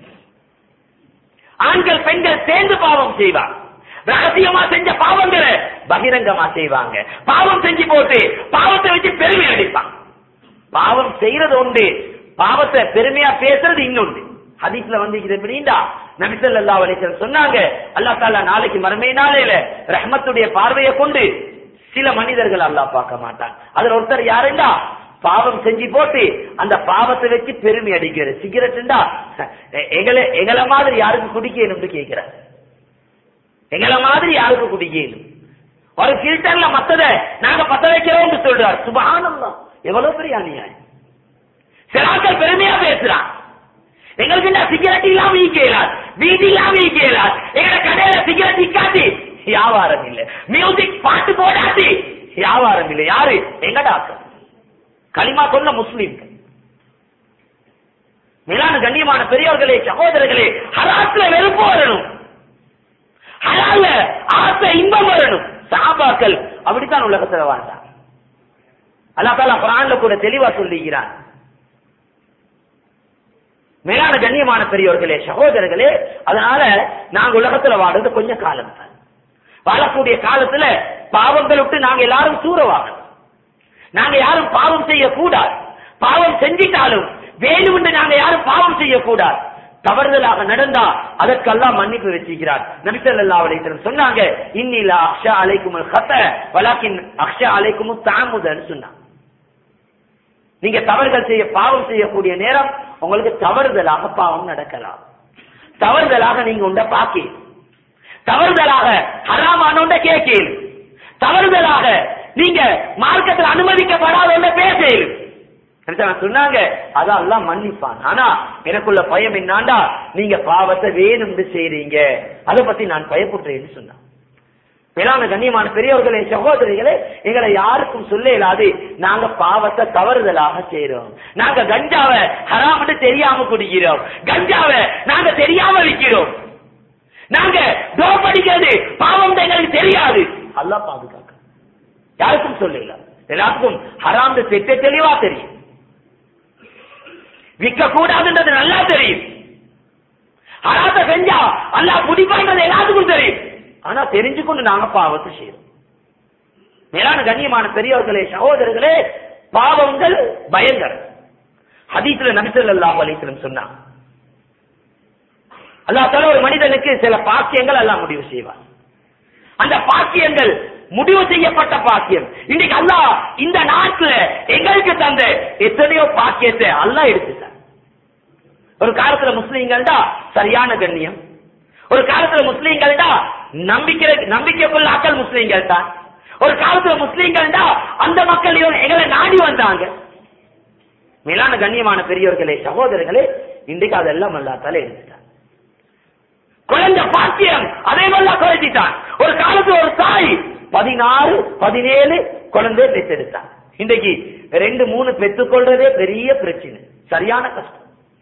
ஆண்கள் பெண்கள் சேர்ந்து பாவம் செய்வாங்க ரகசியமா செஞ்ச பாவங்களை பகிரங்கமா செய்வாங்க பாவம் செஞ்சு போட்டு பாவத்தை வச்சு பெருமை அடிப்பாங்க பாவம் செய்யறது உண்டு பாவத்தை பெருமையா பேசுறது இன்னொன்று ஹதீஸ்ல வந்து இது எப்படின்னா நபிசல்லா அலிசன் சொன்னாங்க அல்லாஹ் தாலா நாளைக்கு மறுமை நாளையில ரஹ்மத்துடைய பார்வையை கொண்டு சில மனிதர்கள் அல்லாஹ் பார்க்க மாட்டான் அதுல ஒருத்தர் யாருண்டா பாவம் செஞ்சு போட்டு அந்த பாவத்தை வச்சு பெருமை அடிக்கிறது சிகரெட்டுண்டா எங்களை எங்களை மாதிரி யாருக்கு குடிக்கணும்னு கேட்கிறார் எங்களை மாதிரி யாருக்கு குடிக்கணும் ஒரு ஃபில்டர்ல மத்தத நாங்க பத்த வைக்கிறோம்னு சொல்றார் சுபஹானல்லாஹ் எவ்வளவு பெரிய அநியாயம் சிலாக்கள் பெருமையா பேசுறான் எங்களுக்கு இந்த சிகரெட் இல்லாம ஈக்கலாது வீடு இல்லாம ஈக்கலாது எங்க கடையில சிகரெட் இக்காது வியாபாரம் இல்ல மியூசிக் பாட்டு போடாது வியாபாரம் இல்ல யாரு எங்கடாக்க களிமா சொன்ன முஸ்லீம்கள் மேலான கண்ணியமான பெரியவர்களே சகோதரர்களே ஹராத்துல வெறுப்பு வரணும் ஹலால ஆசை இன்பம் வரணும் சாபாக்கள் அப்படித்தான் உலகத்துல வாழ்ந்தாங்க அல்லாஹ் தாலா குரான்ல கூட தெளிவா சொல்லுகிறான் மேலான கண்ணியமான பெரியவர்களே சகோதரர்களே அதனால நாங்க உலகத்துல வாழ்றது கொஞ்ச காலம் தான் வாழக்கூடிய காலத்துல பாவங்கள் விட்டு நாங்க எல்லாரும் தூரவாகணும் நாங்க யாரும் பாவம் செய்யக்கூடாது பாவம் செஞ்சிட்டாலும் வேணுமென்று நாங்க யாரும் பாவம் செய்யக்கூடாது தவறுதலாக நடந்தா அதற்கெல்லாம் மன்னிப்பு வச்சுக்கிறார் நபிசல்லா அலைத்தரம் சொன்னாங்க இன்னில அக்ஷா அலைக்கும் கத்த வலாக்கின் அக்ஷா அலைக்கும் தாமுதன்னு சொன்னாங்க நீங்க தவறுகள் செய்ய பாவம் செய்யக்கூடிய நேரம் உங்களுக்கு தவறுதலாக பாவம் நடக்கலாம் தவறுதலாக நீங்க உண்ட பாக்கி தவறுதலாக ஹராமான உண்ட கேட்கேன் தவறுதலாக நீங்க மார்க்கத்தில் அனுமதிக்கப்படாத ஒன்றை பேசேன் சொன்னாங்க அதெல்லாம் மன்னிப்பான் ஆனா எனக்குள்ள பயம் என்னாண்டா நீங்க பாவத்தை வேணும்னு செய்றீங்க அதை பத்தி நான் பயப்படுறேன்னு சொன்னான் மேலான கண்ணியமான பெரியவர்களே சகோதரிகளே எங்களை யாருக்கும் சொல்ல இயலாது நாங்க பாவத்தை தவறுதலாக செய்யறோம் நாங்க கஞ்சாவை ஹராமட்டு தெரியாம குடிக்கிறோம் கஞ்சாவை நாங்க தெரியாம விற்கிறோம் நாங்க டோப் அடிக்கிறது பாவம் எங்களுக்கு தெரியாது அல்லாஹ் பாதுகாக்க யாருக்கும் சொல்லல எல்லாத்துக்கும் ஹராம் தெட்ட தெளிவா தெரியும் விற்க கூடாதுன்றது நல்லா தெரியும் ஹராத்த செஞ்சா அல்லாஹ் பிடிப்பான்றது எல்லாத்துக்கும் தெரியும் ஆனா தெரிஞ்சு கொண்டு நாங்க பாவத்தை செய்யறோம் மேலான கண்ணியமான பெரியவர்களே சகோதரர்களே பாவங்கள் பயங்கரம் ஹதீஸ்ல நபிசல்லாஹு அலைஹிஸ்ஸலாம் சொன்னாங்க அல்லாஹ் தஆலா ஒரு மனிதனுக்கு சில பாக்கியங்கள் அல்லாஹ் முடிவு செய்வார் அந்த பாக்கியங்கள் முடிவு செய்யப்பட்ட பாக்கியம் இன்னைக்கு அல்லாஹ் இந்த நாட்டுல எங்களுக்கு தந்த எத்தனையோ பாக்கியத்தை அல்லாஹ் எடுத்துட்டார் ஒரு காலத்துல முஸ்லீம்கள்டா சரியான கண்ணியம் ஒரு காலத்துல முஸ்லீம்கள்டா நம்பிக்கை நம்பிக்கைக்குள்ள ஆக்கள் முஸ்லீம்கள் தான் ஒரு காலத்துல முஸ்லீம்கள்டா அந்த மக்கள் இவங்க எங்களை நாடி வந்தாங்க மேலான கண்ணியமான பெரியவர்களே சகோதரர்களே இன்றைக்கு அதெல்லாம் அல்லாத்தால எடுத்துட்டார் குழந்தை பாக்கியம் அதே மாதிரி குறைச்சிட்டான் ஒரு காலத்துல ஒரு தாய் பதினாறு பதினேழு குழந்தை பெற்றெடுத்தான் இன்றைக்கு ரெண்டு மூணு பெற்றுக்கொள்றதே பெரிய பிரச்சனை சரியான கஷ்டம்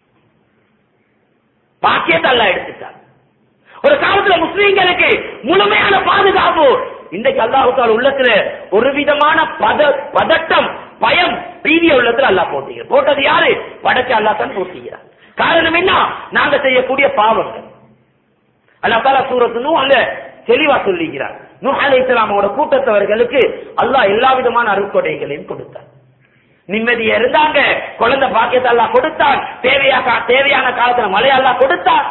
பாக்கியத்தை எல்லாம் எடுத்துட்டான் ஒரு காலத்துல முஸ்லீம்களுக்கு முழுமையான பாதுகாப்பு இன்றைக்கு அல்லாஹால உள்ளத்துல ஒரு விதமான பத பதட்டம் பயம் பீதிய உள்ளத்துல அல்லாஹ் போட்டீங்க போட்டது யாரு படைச்ச அல்லா தான் போட்டீங்கிறார் காரணம் என்ன நாங்க செய்யக்கூடிய பாவங்கள் அல்லாஹ் தாலா சூரத்து நூ அங்க தெளிவா சொல்லிக்கிறார் நூ அலை இஸ்லாமோட கூட்டத்தவர்களுக்கு அல்லாஹ் எல்லா விதமான அருட்கொடைகளையும் கொடுத்தார் நிம்மதியா இருந்தாங்க குழந்தை பாக்கியத்தை எல்லாம் கொடுத்தான் தேவையாக தேவையான காலத்துல மழை எல்லாம் கொடுத்தான்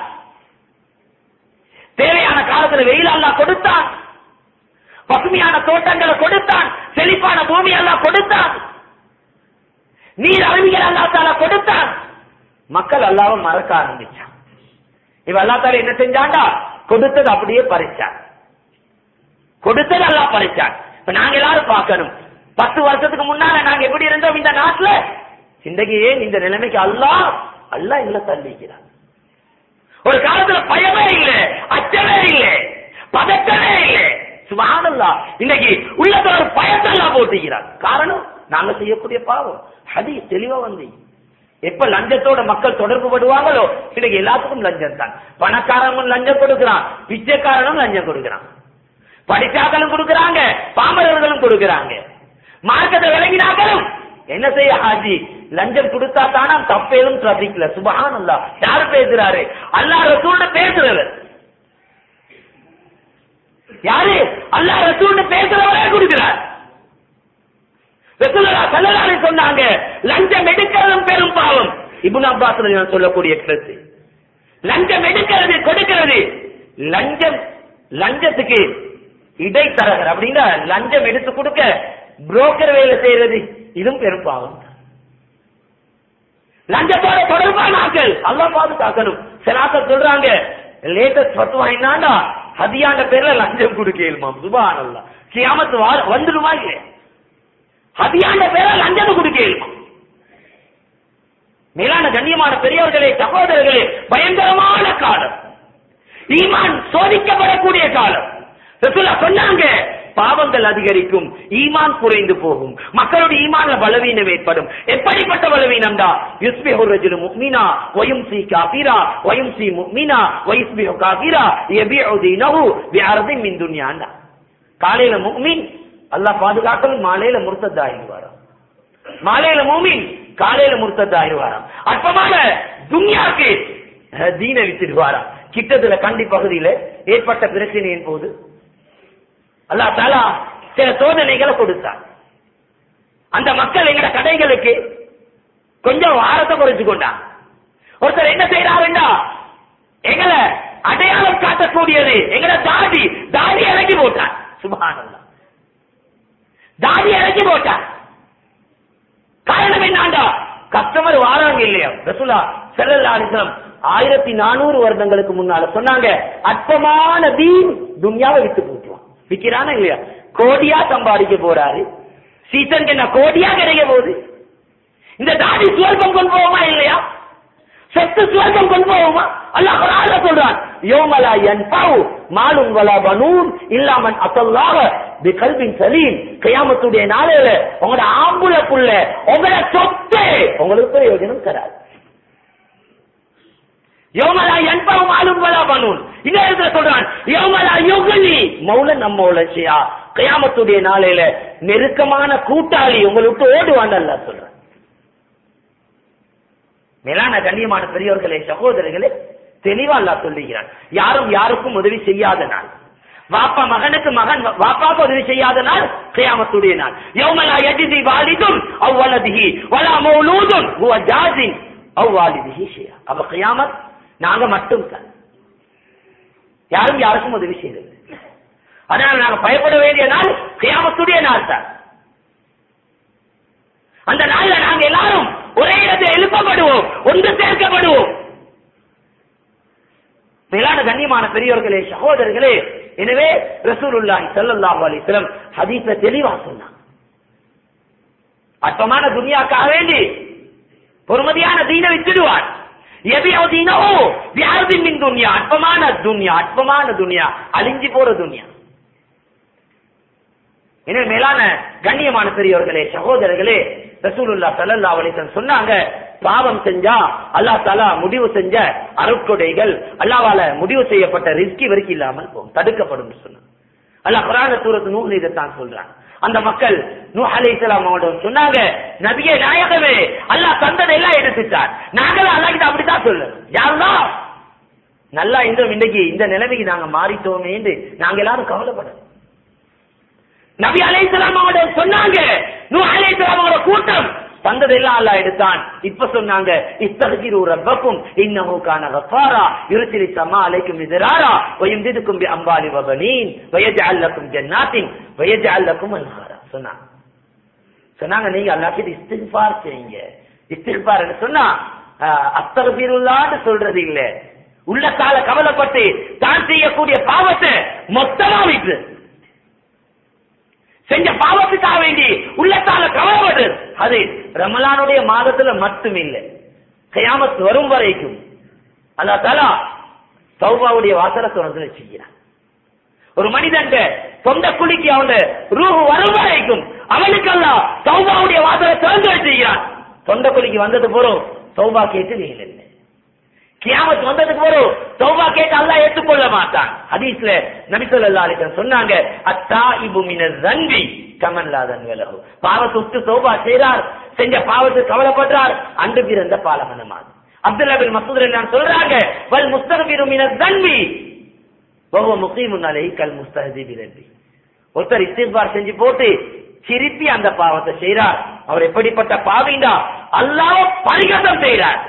தேவையான காலத்துல வெயில் எல்லாம் கொடுத்தான் பசுமையான தோட்டங்களை கொடுத்தான் செழிப்பான பூமி எல்லாம் கொடுத்தான் நீர் அருவிகள் அல்லாத்தால கொடுத்தான் மக்கள் அல்லாவ மறக்க ஆரம்பிச்சான் இவ அல்லாத்தால என்ன செஞ்சாண்டா கொடுத்தது அப்படியே பறிச்சான் கொடுத்தது எல்லாம் பறிச்சான் இப்ப நாங்க எல்லாரும் பார்க்கணும் பத்து வருஷத்துக்கு முன்னால நாங்க எப்படி இருந்தோம் இந்த நாட்டுல இன்றைக்கு ஏன் இந்த நிலைமைக்கு அல்லாஹ் அல்லாஹ் எங்களை தள்ளிக்கிறான் ஒரு காலத்துல பயமே இல்ல அச்சமே இல்ல பதட்டமே இல்ல சுபஹானல்லா இன்னைக்கு உள்ளத்துல ஒரு பயத்தை எல்லாம் போட்டுக்கிறார் காரணம் நாங்க செய்யக்கூடிய பாவம் அது தெளிவா வந்து எப்ப லஞ்சத்தோட மக்கள் தொடர்பு படுவாங்களோ இன்னைக்கு எல்லாத்துக்கும் லஞ்சம் தான் பணக்காரனும் லஞ்சம் கொடுக்கிறான் பிச்சைக்காரனும் லஞ்சம் கொடுக்கிறான் படிச்சாக்களும் கொடுக்கறாங்க பாமரர்களும் கொடுக்கறாங்க மார்க்கத்தை விளங்கினாக்களும் என்ன செய்ய ஹாஜி லஞ்சம் கொடுத்தா தானா தப்பேதும் டிராபிக்ல சுபஹான் அல்லா யாரு பேசுறாரு அல்லாஹ் ரசூல்னு பேசுறவர் யாரு அல்லாஹ் ரசூல்னு பேசுறவரே கொடுக்கிறார் ரசூலுல்லாஹ் ஸல்லல்லாஹு அலைஹி சொன்னாங்க லஞ்சம் எடுக்கிறதும் பெரும் பாவம் இப்னு அப்பாஸ் ரலியல்லாஹு சொல்லக்கூடிய கருத்து லஞ்சம் எடுக்கிறது கொடுக்கிறது லஞ்சம் லஞ்சத்துக்கு இடைத்தரகர் அப்படின்னா லஞ்சம் எடுத்து கொடுக்க புரோக்கர் வேலை செய்யறது இதுவும் பெரும் பாவம் லஞ்சத்தோட தொடர்பான ஆட்கள் அல்லாஹ் பாதுகாக்கணும் சிலாக்கள் சொல்றாங்க லேட்டஸ்ட் பத்துவா என்னடா ஹதியாண்ட பேர்ல லஞ்சம் கொடுக்கலுமா சுபானல்லா கியாமத்து வா- வந்துடுமா இல்லையா ஹதியாண்ட பேர்ல லஞ்சம் கொடுக்கலுமா மேலான கண்ணியமான பெரியவர்களே சகோதரர்களே பயங்கரமான காலம் ஈமான் சோதிக்கப்படக்கூடிய காலம் ரசூலா சொன்னாங்க பாவங்கள் அதிகரிக்கும் ஈமான் குறைந்து போகும் மக்களுடைய ஈமான்ல பலவீனம் ஏற்படும் எப்படிப்பட்ட பலவீனம் தான் யுஸ்பிஹு ரஜுலு முஃமினா வயும்சி காஃபிரா வயும்சி முஃமினா வயுஸ்பிஹு காஃபிரா யபிஉ தீனஹு பிஅர்தின் மின் துன்யாண்டா காலையில முஃமின் அல்லாஹ் பாதுகாக்கணும் மாலையில முர்த்தத் ஆகிடுவாராம் மாலையில மூமின் காலையில முர்த்தத் ஆகிடுவாராம் அற்பமான துன்யாக்கு அஹ், தீன வித்துடுவாராம் கிட்டத்துல கண்டி பகுதியில ஏற்பட்ட பிரச்சனையின் போது அல்லாஹ் தாலா சில சோதனைகளை கொடுத்தார் அந்த மக்கள் எங்கட கடைகளுக்கு கொஞ்சம் வாரத்தை குறைச்சு கொண்டாங்க ஒருத்தர் என்ன செய்யறாருண்டா எங்களை அடையாளம் காட்டக்கூடியது எங்கட தாடி தாடி இறக்கி போட்டார் சுபஹானல்லாஹ் தாடி இறக்கி போட்டார் காரணம் என்னாண்டா கஸ்டமர் வாராங்க இல்லையா ரசூலா செல்லல்லா அலிஸ்லாம் ஆயிரத்தி நானூறு வருடங்களுக்கு முன்னால சொன்னாங்க அற்பமான தீன் துன்யாவை விட்டு போட்டுவான் விக்கிறானா இல்லையா கோடியா சம்பாதிக்க போறாரு சீசனுக்கு என்ன கோடியா கிடைக்க போகுது இந்த தாடி சுவர்க்கம் கொண்டு போவோமா இல்லையா செத்து சுவர்க்கம் கொண்டு போவோமா அல்லாஹ் குர்ஆன்ல சொல்றான் யௌமலா யன்ஃபவு மாலும் வலா பனூன் இல்லாமன் அத்தல்லாஹ பிகல்பின் சலீம் கியாமத்துடைய நாளையில உங்களோட ஆம்புல புள்ள உங்களோட சொத்து உங்களுக்கு பிரயோஜனம் தராது யோமலா என்பவு மாலும் வலா பனூன் இந்த இடத்துல சொல்றான் யோமலா யுகனி மௌலன் நம்ம உலர்ச்சியா கியாமத்துடைய நாளையில நெருக்கமான கூட்டாளி உங்களை விட்டு ஓடுவான் அல்லாஹ் சொல்றான் மேலான கண்ணியமான பெரியோர்களே சகோதரர்களே தெளிவா அல்லாஹ் சொல்லுகிறான் யாரும் யாருக்கும் உதவி செய்யாத நாள் வாப்பா மகனுக்கு மகன் வாப்பாக்கு உதவி செய்யாத நாள் கியாமத்துடைய நாள் யௌமலா யஜிதி வாலிதும் அவ்வலதிஹி வலா மௌலூதுன் ஹுவ ஜாசின் அவ்வாலிதிஹி ஷையா அப்ப கியாமத் நாங்க மட்டும் தான் யாரும் யாருக்கும் உதவி செய்தது அதனால நாங்க பயப்பட வேண்டிய நாள் கியாமத்துடைய நாள் தான் அந்த நாள்ல நாங்க எல்லாரும் ஒரே இடத்தில் எழுப்பப்படுவோம் ஒன்று சேர்க்கப்படுவோம் மேலான கண்ணியமான பெரியோர்களே சகோதரர்களே எனவே ரசூலுல்லாஹி ஸல்லல்லாஹு அலைஹி வஸல்லம் ஹதீஸ தெளிவா சொன்னாங்க அற்பமான துனியாக்காக வேண்டி பொறுமதியான தீன விட்டுடுவார் எதையோ தீனவோ வியாதின் மின் துன்யா அற்பமான துன்யா அற்பமான துன்யா அழிஞ்சு போற துன்யா எனவே மேலான கண்ணியமான பெரியவர்களே சகோதரர்களே ரசூலுல்லா ஸல்லல்லாஹு அலைஹி வஸல்லம் சொன்னாங்க பாவம் செஞ்சா அல்லாஹ் தஆலா முடிவு செஞ்ச அருட்கொடைகள் அல்லாஹ்வால முடிவு செய்யப்பட்ட ரிஸ்கி வரைக்கும் இல்லாமல் போகும் தடுக்கப்படும் சொன்னாங்க அல்லாஹ் குர்ஆன் சூரத்து நூஹ் இதைத்தான் சொல்றான் அந்த மக்கள் நூஹ் அலைஹிஸ்ஸலாம் அவங்களிடம் சொன்னாங்க நபியே நாயகமே அல்லாஹ் தந்ததை எல்லாம் எடுத்துட்டார் நாங்களும் அல்லாஹ் கிட்ட அப்படித்தான் சொல்லணும் யா அல்லாஹ் நல்லா இந்த இன்னைக்கு இந்த நிலைமைக்கு நாங்க மாறிட்டோமே என்று நாங்க எல்லாரும் கவலைப்படணும் நபி அலைஹிஸ்ஸலாம் அவங்களோட சொன்னாங்க நூ அலைஹிஸ்ஸலாம் அவங்களோட கூட்டம் தந்ததெல்லாம் அல்லாஹ் எடுத்தான் இப்ப சொன்னாங்க இஸ்தகிரு ரப்பக்கும் இன்னஹு கான கஃபாரா யுர்சிலி ஸமா அலைக்கும் மிதராரா வயம்திதுக்கும் பி அம்வாலி வ பனீன் வயஜஅல் லக்கும் ஜன்னாத்தின் வயஜஅல் லக்கும் அன்ஹாரா சொன்னாங்க சொன்னாங்க நீங்க அல்லாஹ் கிட்ட இஸ்திக்பார் செய்யுங்க இஸ்திக்பார் சொன்னா அஸ்தகிருல்லான்னு சொல்றது இல்ல உள்ளத்தால கவலைப்பட்டு தான் செய்யக்கூடிய பாவத்தை மொத்தமா விட்டு செஞ்ச பாவத்துக்காக வேண்டி உள்ளத்தால கவலைப்படு அது ரமலானுடைய மாதத்துல மட்டும் இல்லை கயாமத் வரும் வரைக்கும் அல்லா தாலா சௌபாவுடைய வாசலை திறந்து வச்சுக்கிறான் ஒரு மனிதன் சொந்த குழிக்கு அவன் ரூஹு வரும் வரைக்கும் அவனுக்கு அல்ல சௌபாவுடைய வாசலை திறந்து வச்சுக்கிறான் சொந்த குழிக்கு வந்தது போறோம் சௌபா கேட்டு நீங்கள் இல்லை கியாமத் வந்ததுக்கு வரும் தௌபா கேட்டு அல்லாஹ் ஏற்றுக்கொள்ள மாட்டான் ஹதீஸ்ல நபி ஸல்லல்லாஹு அலைஹி வஸல்லம் சொன்னாங்க அத்தாயிபு மினல் ஸன்பி கமன் லா ஸன்ப லஹு பாவத்தை விட்டு தௌபா செய்றார் செஞ்ச பாவத்துக்கு கவலைப்படுறார் அன்று பிறந்த பாலமனமாது அப்துல்லா பின் மசூத் ரலியல்லாஹு சொல்றாங்க வல் முஸ்தக்பிரு மினல் ஸன்பி வஹுவ முகீமுன் அலைஹி கல் முஸ்தஹதி பிரப்பி ஒருத்தர் இஸ்திக்பார் செஞ்சு போட்டு திருப்பி அந்த பாவத்தை செய்றார் அவர் எப்படிப்பட்ட பாவிண்டா அல்லாஹ் பரிகாசம் செய்றார்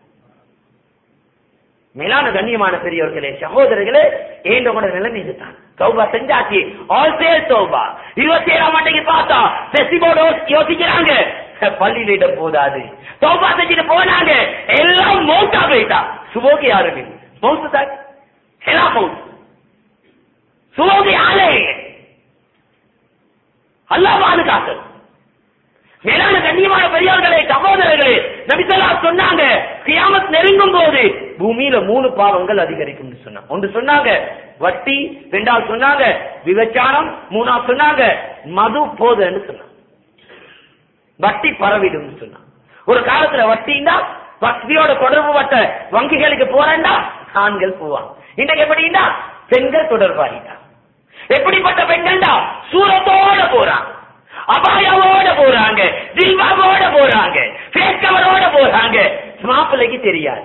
மேலான கண்ணியமான பெரியவர்களே சகோதரர்களே ஏண்ட கூட நிலைமை இதுதான் தௌபா செஞ்சாச்சு ஆல் சேல் தௌபா இருபத்தி ஏழாம் ஆண்டுக்கு பார்த்தா செசிபோர்டு யோசிக்கிறாங்க பள்ளியிலிடம் போதாது தௌபா செஞ்சுட்டு போனாங்க எல்லாம் மௌத்தா போயிட்டா சுபோக்கு யாருமே மௌத்து தான் எல்லாம் மௌத்து சுபோக்கு யாரே இல்லை. அல்லாஹ் பாதுகாக்கணும் மேலான கண்ணியமான பெரியார்களே சகோதரர்களே நபிசல்லா சொன்னாங்க கியாமத் நெருங்கும் போது பூமியில மூணு பாவங்கள் அதிகரிக்கும் சொன்னாங்க ஒன்று சொன்னாங்க வட்டி ரெண்டாவது சொன்னாங்க விபச்சாரம் மூணாவது சொன்னாங்க மது போதன்னு சொன்னாங்க வட்டி பரவிடும் சொன்னாங்க ஒரு காலத்துல வட்டின்னா வட்டியோட தொடர்பு பட்ட வங்கிகளுக்கு போறேன்டா ஆண்கள் போவாங்க இன்றைக்கு எப்படின்னா பெண்கள் தொடர்பாகிட்டா எப்படிப்பட்ட பெண்கள்டா சூரத்தோட போறாங்க அபாயாவோட போறாங்க ஜில்வாவோட போறாங்க பேக்கவரோட போறாங்க மாப்பிள்ளைக்கு தெரியாது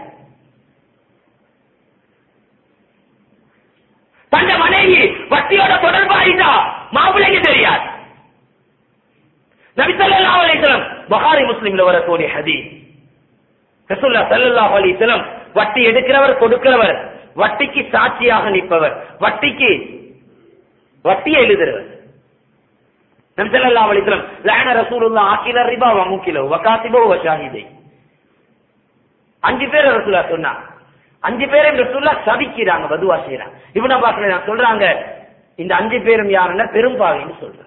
தந்த மனைவி வட்டியோட தொடர்பாயிட்டா மாப்பிள்ளைக்கு தெரியாது நபிசல்லாஹு அலைஹிஸ்ஸலாம் புகாரி முஸ்லிம்ல வரக்கூடிய ஹதீஸ் ரசூல்லா ஸல்லல்லாஹு அலைஹி வஸல்லம் வட்டி எடுக்கிறவர் கொடுக்கிறவர் வட்டிக்கு சாட்சியாக நிற்பவர் வட்டிக்கு வட்டியை எழுதுறவர் நபி ஸல்லல்லாஹு அலைஹி வஸல்லம் லஅன ரசூலுல்லாஹ் ஆக்கில ரிபா வ முக்கில வ காத்திபு வ ஷாஹிதை அஞ்சு பேர் ரசூலா சொன்னா அஞ்சு பேரை ரசூல்லா சபிக்கிறாங்க பதுவா செய்யறாங்க இவன பாக்கல சொல்றாங்க இந்த அஞ்சு பேரும் யாருன்னா பெரும்பாவின்னு சொல்றாங்க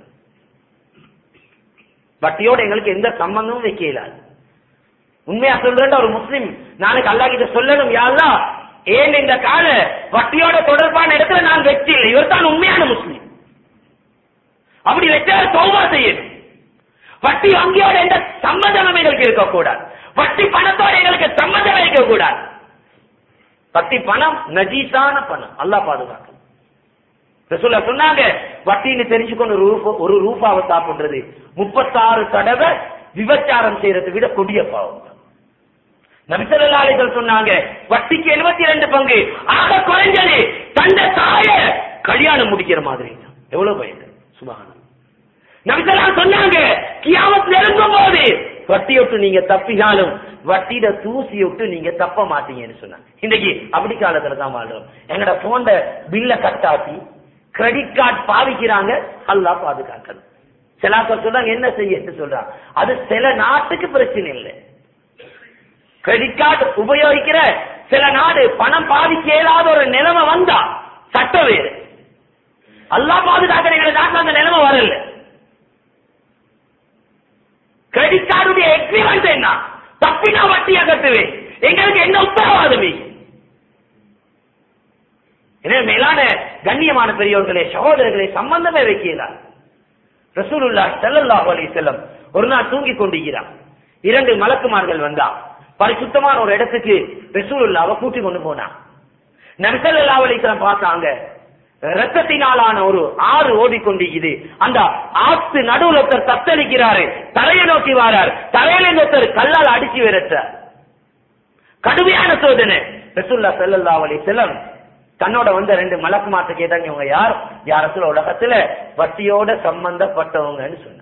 வட்டியோட எங்களுக்கு எந்த சம்பந்தமும் வைக்க இயலாது உண்மையா சொல்றேன் ஒரு முஸ்லிம் நாளைக்கு அல்லாஹ் கிட்ட சொல்லணும் யாருலா ஏன் இந்த கால வட்டியோட தொடர்பான இடத்துல நான் வெற்றி இல்லை இவர் தான் உண்மையான முஸ்லிம் அப்படி வச்சா தௌபா செய்யணும் வட்டி வங்கியோட எந்த சம்பந்தமும் எங்களுக்கு இருக்கக்கூடாது வட்டி பணத்தோட எங்களுக்கு சம்பந்தம் இருக்கக்கூடாது வட்டி பணம் நஜீசான பணம் அல்லாஹ் பாதுகாக்கணும் ரசூல்லா சொன்னாங்க வட்டின்னு தெரிஞ்சுக்கொண்டு ஒரு ரூபா- ஒரு ரூபாவை சாப்பிடுறது முப்பத்தாறு தடவை விபச்சாரம் செய்யறதை விட கொடிய பாவம் நபிசல்லாளிகள் சொன்னாங்க வட்டிக்கு எழுபத்தி ரெண்டு பங்கு ஆக குறைஞ்சது தந்த தாய கல்யாணம் முடிக்கிற மாதிரி எவ்வளவு பயன் சுபகானம் நபிசல்லா சொன்னாங்க கியாமத் நெருங்கும் போது வட்டியொட்டு நீங்க தப்பினாலும் வட்டியில தூசி விட்டு நீங்க தப்ப மாட்டீங்கன்னு சொன்னாங்க இன்னைக்கு அப்படி காலத்துல தான் வாழ்றோம் எங்கட போன்ல பில்ல கட்டாட்டி கிரெடிட் கார்டு பாவிக்கிறாங்க அல்லாஹ் பாதுகாக்கணும் சில ஆட்கள் சொல்றாங்க என்ன செய்ய சொல்றாங்க அது சில நாட்டுக்கு பிரச்சனை இல்லை கிரெடிட் கார்டு உபயோகிக்கிற சில நாடு பணம் பாதிக்க இயலாத ஒரு நிலைமை வந்தா சட்டம் வேறு அல்லாஹ் பாதுகாக்கிற எங்க நாட்டுல அந்த நிலைமை வரல கிரெடிட் கார்டுடைய எக்ரிமெண்ட் என்ன தப்பினா வட்டியா கட்டுவேன் எங்களுக்கு என்ன உத்தரவாதமே எனவே மேலான கண்ணியமான பெரியவர்களே சகோதரர்களே சம்பந்தமே வைக்கிறார் ரசூலுல்லா ஸல்லல்லாஹு அலைஹி வஸல்லம் ஒரு நாள் தூங்கி கொண்டிருக்கிறார் இரண்டு மலக்குமார்கள் வந்தா பரிசுத்தமான ஒரு இடத்துக்கு ரசூலுல்லாவை கூட்டி கொண்டு போனான் நபி ஸல்லல்லாஹு அலைஹி வஸல்லம் பார்த்தாங்க ரத்தத்தினாலான ஒரு ஆறு ஓடிக்கொண்டிருக்குது அந்த ஆத்து நடுவுல ஒருத்தர் தத்தளிக்கிறாரு தலையை நோக்கி வாரார் தலையில ஒருத்தர் கல்லால் அடிச்சு விரட்டார் கடுமையான சோதனை ரசூல்லா ஸல்லல்லாஹு அலைஹி வஸல்லம் தன்னோட வந்த ரெண்டு மலக்குமார்ட்ட கேட்டாங்க இவங்க யார் யார சொல்ல உலகத்துல வட்டியோட சம்பந்தப்பட்டவங்கன்னு சொன்னாங்க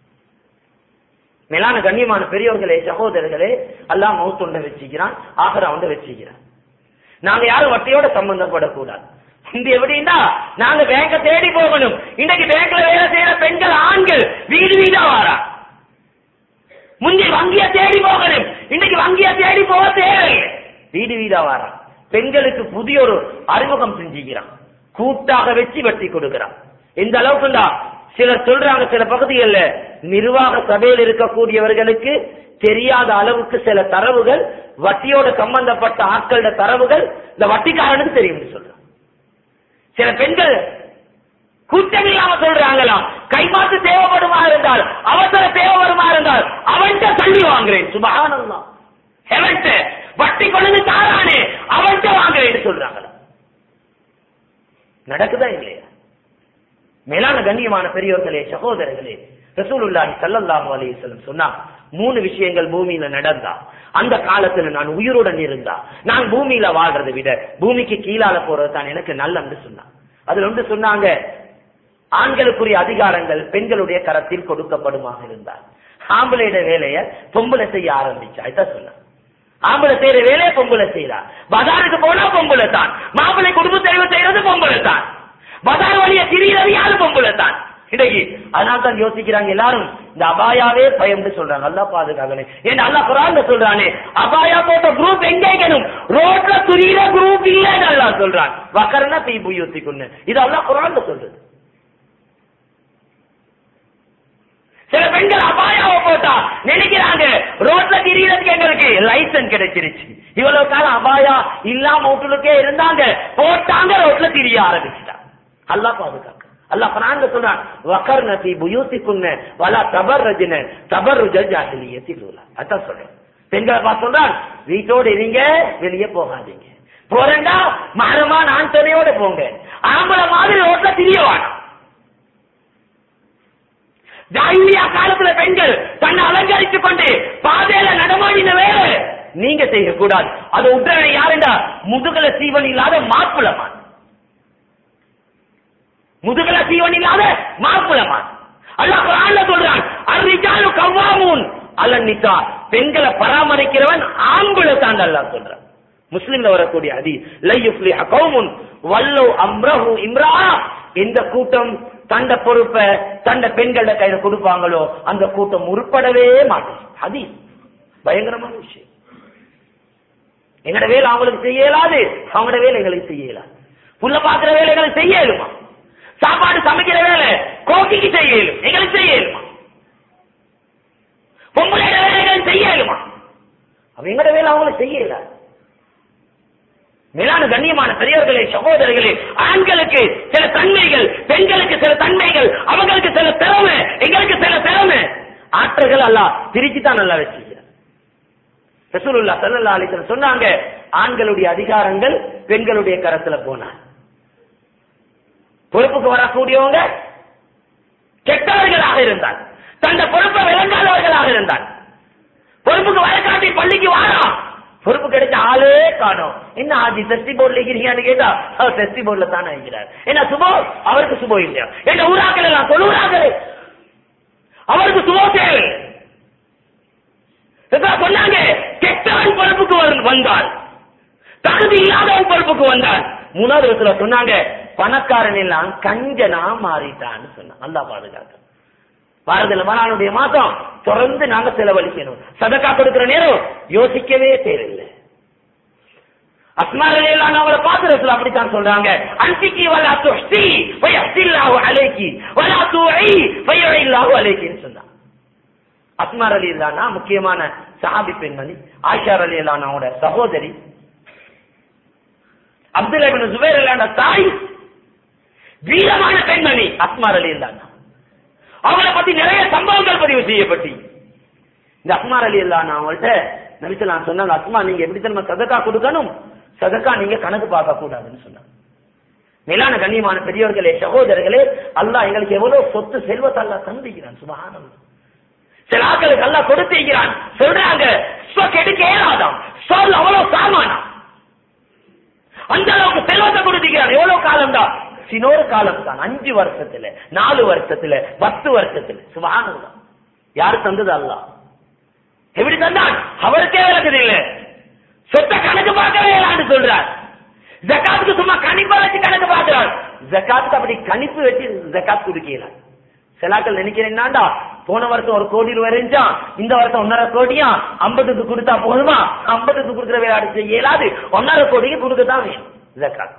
மேலான கண்ணியமான பெரியவர்களே சகோதரர்களே அல்லாஹ் மௌத்துண்ட வச்சுக்கிறான் ஆகரா வந்து வச்சுக்கிறான் நாங்க யாரும் வட்டியோட சம்பந்தப்படக்கூடாது இந்த எப்படின்னா நாங்க பேங்க தேடி போகணும் இன்னைக்கு பேங்க்ல வேலை செய்யற பெண்கள் ஆண்கள் வீடு வீடா வாரா முந்தி வங்கிய தேடி போகணும் இன்னைக்கு வங்கிய தேடி போக தேவையில்லை வீடு வீடா வாரா பெண்களுக்கு புதிய ஒரு அறிமுகம் செஞ்சுக்கிறான் கூட்டாக வச்சு வெட்டி கொடுக்கிறான் எந்த அளவுக்குண்டா சிலர் சொல்றாங்க சில பகுதிகளில் நிர்வாக சபையில் இருக்கக்கூடியவர்களுக்கு தெரியாத அளவுக்கு சில தரவுகள் வட்டியோட சம்பந்தப்பட்ட ஆட்களோட தரவுகள் இந்த வட்டிக்காரனுக்கு தெரியும் சொல்றாங்க சில பெண்கள் கூட்டம் இல்லாம சொல்றாங்களாம் கைமாத்து தேவைப்படுமா இருந்தால் அவசர தேவைப்படுமா இருந்தால் அவன்கிட்ட தள்ளி வாங்குறேன் சுபகானந்தம் எவன்கிட்ட வட்டி கொண்டு தாரானே அவன்கிட்ட வாங்குறேன்னு சொல்றாங்களா நடக்குதா இல்லையா மேலான கண்ணியமான பெரியோர்களே சகோதரர்களே ரசூலுல்லாஹி ஸல்லல்லாஹு அலைஹி வஸல்லம் சொன்னா மூணு விஷயங்கள் பூமியில நடந்தா அந்த காலத்துல நான் உயிருடன் இருந்தா நான் பூமியில வாழ்றதை விட பூமிக்கு கீழால போறது தான் எனக்கு நல்லன்னு சொன்னான் அதுல வந்து சொன்னாங்க ஆண்களுக்குரிய அதிகாரங்கள் பெண்களுடைய கரத்தில் கொடுக்கப்படுமாக இருந்தார் ஆம்பளையோட வேலைய பொம்பளை செய்ய ஆரம்பிச்சா இதான் சொன்னான் ஆம்பளை செய்யற வேலையை பொம்பளை செய்யறா பஜாருக்கு போனா பொம்பளை தான் மாப்பிள்ளை குடும்ப தெரிவு செய்யறது பொம்பளை தான் பஜார் வழிய திரியிறது யாரு பொம்பளை தான் இன்னைக்கு அதனால தான் யோசிக்கிறாங்க எல்லாரும் இந்த அபாயாவே பயம்னு சொல்றாங்க அல்லா பாதுகாக்கணும் ஏன்னா அல்லா குரான் சொல்றானே அபாயா போட்ட குரூப் எங்க இருக்கணும் ரோட்ல துரியிற குரூப் இல்லன்னு அல்லா சொல்றான் வக்கரனா தீ புயூத்திக்குன்னு இது அல்லா குரான் சொல்றது சில பெண்கள் அபாயாவை போட்டா நினைக்கிறாங்க ரோட்ல திரியறதுக்கு எங்களுக்கு லைசன்ஸ் கிடைச்சிருச்சு இவ்வளவு காலம் அபாயா இல்லாம வீட்டுலக்கே இருந்தாங்க போட்டாங்க ரோட்ல திரிய ஆரம்பிச்சிட்டாங்க அல்லா பாதுகாக்க அல்லாஹ் குர்ஆன்ல சொல்றான் வகர்ன ஃபீ புயூத்திக்குன்ன வலா தபர்ரஜன தபர்ருஜ ஜாஹிலியத்தில் உலா அதான் சொல்றேன் பெண்களை பார்த்து சொல்றான் வீட்டோடு இருங்க வெளியே போகாதீங்க போறேன்டா மரமா நான் துணையோட போங்க ஆம்பளை மாதிரி ரோட்ல திரிய வேணாம் ஜாகிலியா காலத்துல பெண்கள் தன்னை அலங்கரித்துக் கொண்டு பாதையில நடமாடின வேலை நீங்க செய்யக்கூடாது அது உத்தரவை யாருண்டா முதுகல சீவன் இல்லாத மாப்பிளமான் முதுகல சீவன் இல்லாத மாப்பிளமான் அல்லாஹ் குர்ஆன்ல சொல்றான் அர்ரிஜாலு கவ்வாமூன் அலன்னிசா பெண்களை பராமரிக்கிறவன் ஆண்களை தான் அல்லாஹ் சொல்றான் முஸ்லிம்ல வரக்கூடிய அதி லையுஃப்லிஹ கௌமுன் வல்லோ அம்ரஹு இம்ரா எந்த கூட்டம் தண்ட பொறுப்பை தண்ட பெண்கள கையில கொடுப்பாங்களோ அந்த கூட்டம் உருப்படவே மாட்டோம் அதி பயங்கரமான விஷயம் எங்கட வேலை அவங்களுக்கு செய்ய இயலாது அவங்களோட வேலை எங்களுக்கு செய்ய இயலாது புள்ள பாக்குற வேலை எங்களுக்கு செய்ய இயலுமா சாப்பாடு சமைக்கிற வேலை கோக்கிக்கு செய்ய இயலும் எங்களுக்கு செய்ய இயலுமா பொம்பளை வேலை எங்களுக்கு செய்ய இயலுமா அவ எங்கட வேலை அவங்களுக்கு செய்ய இயலாது மேலான கண்ணியமான பெரியவர்களே சகோதரர்களே ஆண்களுக்கு சில தன்மைகள் பெண்களுக்கு சில தன்மைகள் அவங்களுக்கு சில திறமை எங்களுக்கு சில திறமை ஆற்றல்கள் அல்ல பிரிச்சு தான் நல்லா வச்சிருக்கிறார் ரசூலுல்லா ஸல்லல்லாஹு அலைஹி வஸல்லம் சொன்னாங்க ஆண்களுடைய அதிகாரங்கள் பெண்களுடைய கரத்துல போனா பொறுப்புக்கு வரக்கூடியவங்க கெட்டவர்களாக இருந்தால் தந்த பொறுப்பை விளங்காதவர்களாக இருந்தால் பொறுப்புக்கு வர காட்டி பள்ளிக்கு வாராம் பொறுப்பு கிடைச்ச ஆளே காணும் என்ன ஆஜி டெஸ்டி போர்ட்ல இருக்கிறீங்கன்னு கேட்டா அவர் டெஸ்டி போர்ட்ல தானே இருக்கிறார் என்ன சுபோ அவருக்கு சுபோ இல்லையா என்ன ஊராக்கள் எல்லாம் தொழுவுறாங்களே அவருக்கு சுபோ தேவை இதான் சொன்னாங்க கெட்டவன் பொறுப்புக்கு வரு- வந்தால் தகுதி இல்லாதவன் பொறுப்புக்கு வந்தால் மூணாவது விதத்துல சொன்னாங்க பணக்காரன் எல்லாம் கஞ்சனா மாறிட்டான்னு சொன்னான் நல்லா பாதுகாக்க பாரதில மலானுடைய மாசம் தொடர்ந்து நாங்க செலவழிக்கணும் சதக்கா கொடுக்கிற நேரம் யோசிக்கவே தேவையில்லை அஸ்மாரிலாம் அவளை பார்த்து ரசூல் அப்படித்தான் சொல்றாங்க அன்பிக்கு வலா துஷ்டி வயஹ்தில்லாஹு அலைக்கி வலா துஇ ஃபயஇல்லாஹு அலைக்கின்னு சொன்னாங்க அஸ்மார் அலி இல்லானா முக்கியமான சஹாபி பெண்மணி ஆஷார் அலி இல்லானாவோட சகோதரி அப்துல் இப்னு ஜுபைர் இல்லான தாய் வீரமான பெண்மணி அஸ்மார் அலி இல்லானா அவங்கள பத்தி நிறைய சம்பவங்கள் பதிவு செய்யப்பட்டு இந்த அஸ்மார் அலி இல்லானா அவங்கள்ட்ட நபிசல்லாம் சொன்னாங்க அஸ்மா நீங்க எப்படி தெரியுமா சதக்கா கொடுக்கணும் சதக்கா நீங்க கணக்கு பார்க்க கூடாதுன்னு சொன்னாங்க மேலான கண்ணியமான பெரியவர்களே சகோதரர்களே அல்லாஹ் எங்களுக்கு எவ்வளவு சொத்து செல்வத்தை அல்லாஹ் தந்திக்கிறான் சுபஹானல்லாஹ் சில ஆட்களுக்கு அல்லா கொடுத்திருக்கிறான் சொல்றாங்க ஸ்டோக் எடுக்க இயலாதாம் ஸ்டோல் அவ்வளவு சாமானா அந்த அளவுக்கு செல்வத்தை கொடுத்திருக்கிறான் எவ்வளவு காலம் தான் சினோரு காலம் தான் அஞ்சு வருஷத்துல நாலு வருஷத்துல பத்து வருஷத்துல சுபானந்தம் யாரு தந்தது அல்ல எப்படி தந்தான் அவருக்கே விளக்குது இல்ல சொத்த கணக்கு பார்க்கவே இயலான்னு சொல்றார் ஜக்காத்துக்கு சும்மா கணிப்பா வச்சு கணக்கு பார்க்கிறார் ஜக்காத்துக்கு அப்படி கணிப்பு வச்சு ஜக்காத் கொடுக்கலாம் சிலாக்கள் நினைக்கிறேன்னாண்டா போன வருஷம் ஒரு கோடி ரூபாய் இருந்துச்சான் இந்த வருஷம் ஒன்னரை கோடியா ஐம்பதுக்கு கொடுத்தா போதுமா ஐம்பதுக்கு கொடுக்குற விளையாடு செய்ய இயலாது ஒன்னரை கோடிக்கு கொடுக்கத்தான் வேணும் ஜக்காத்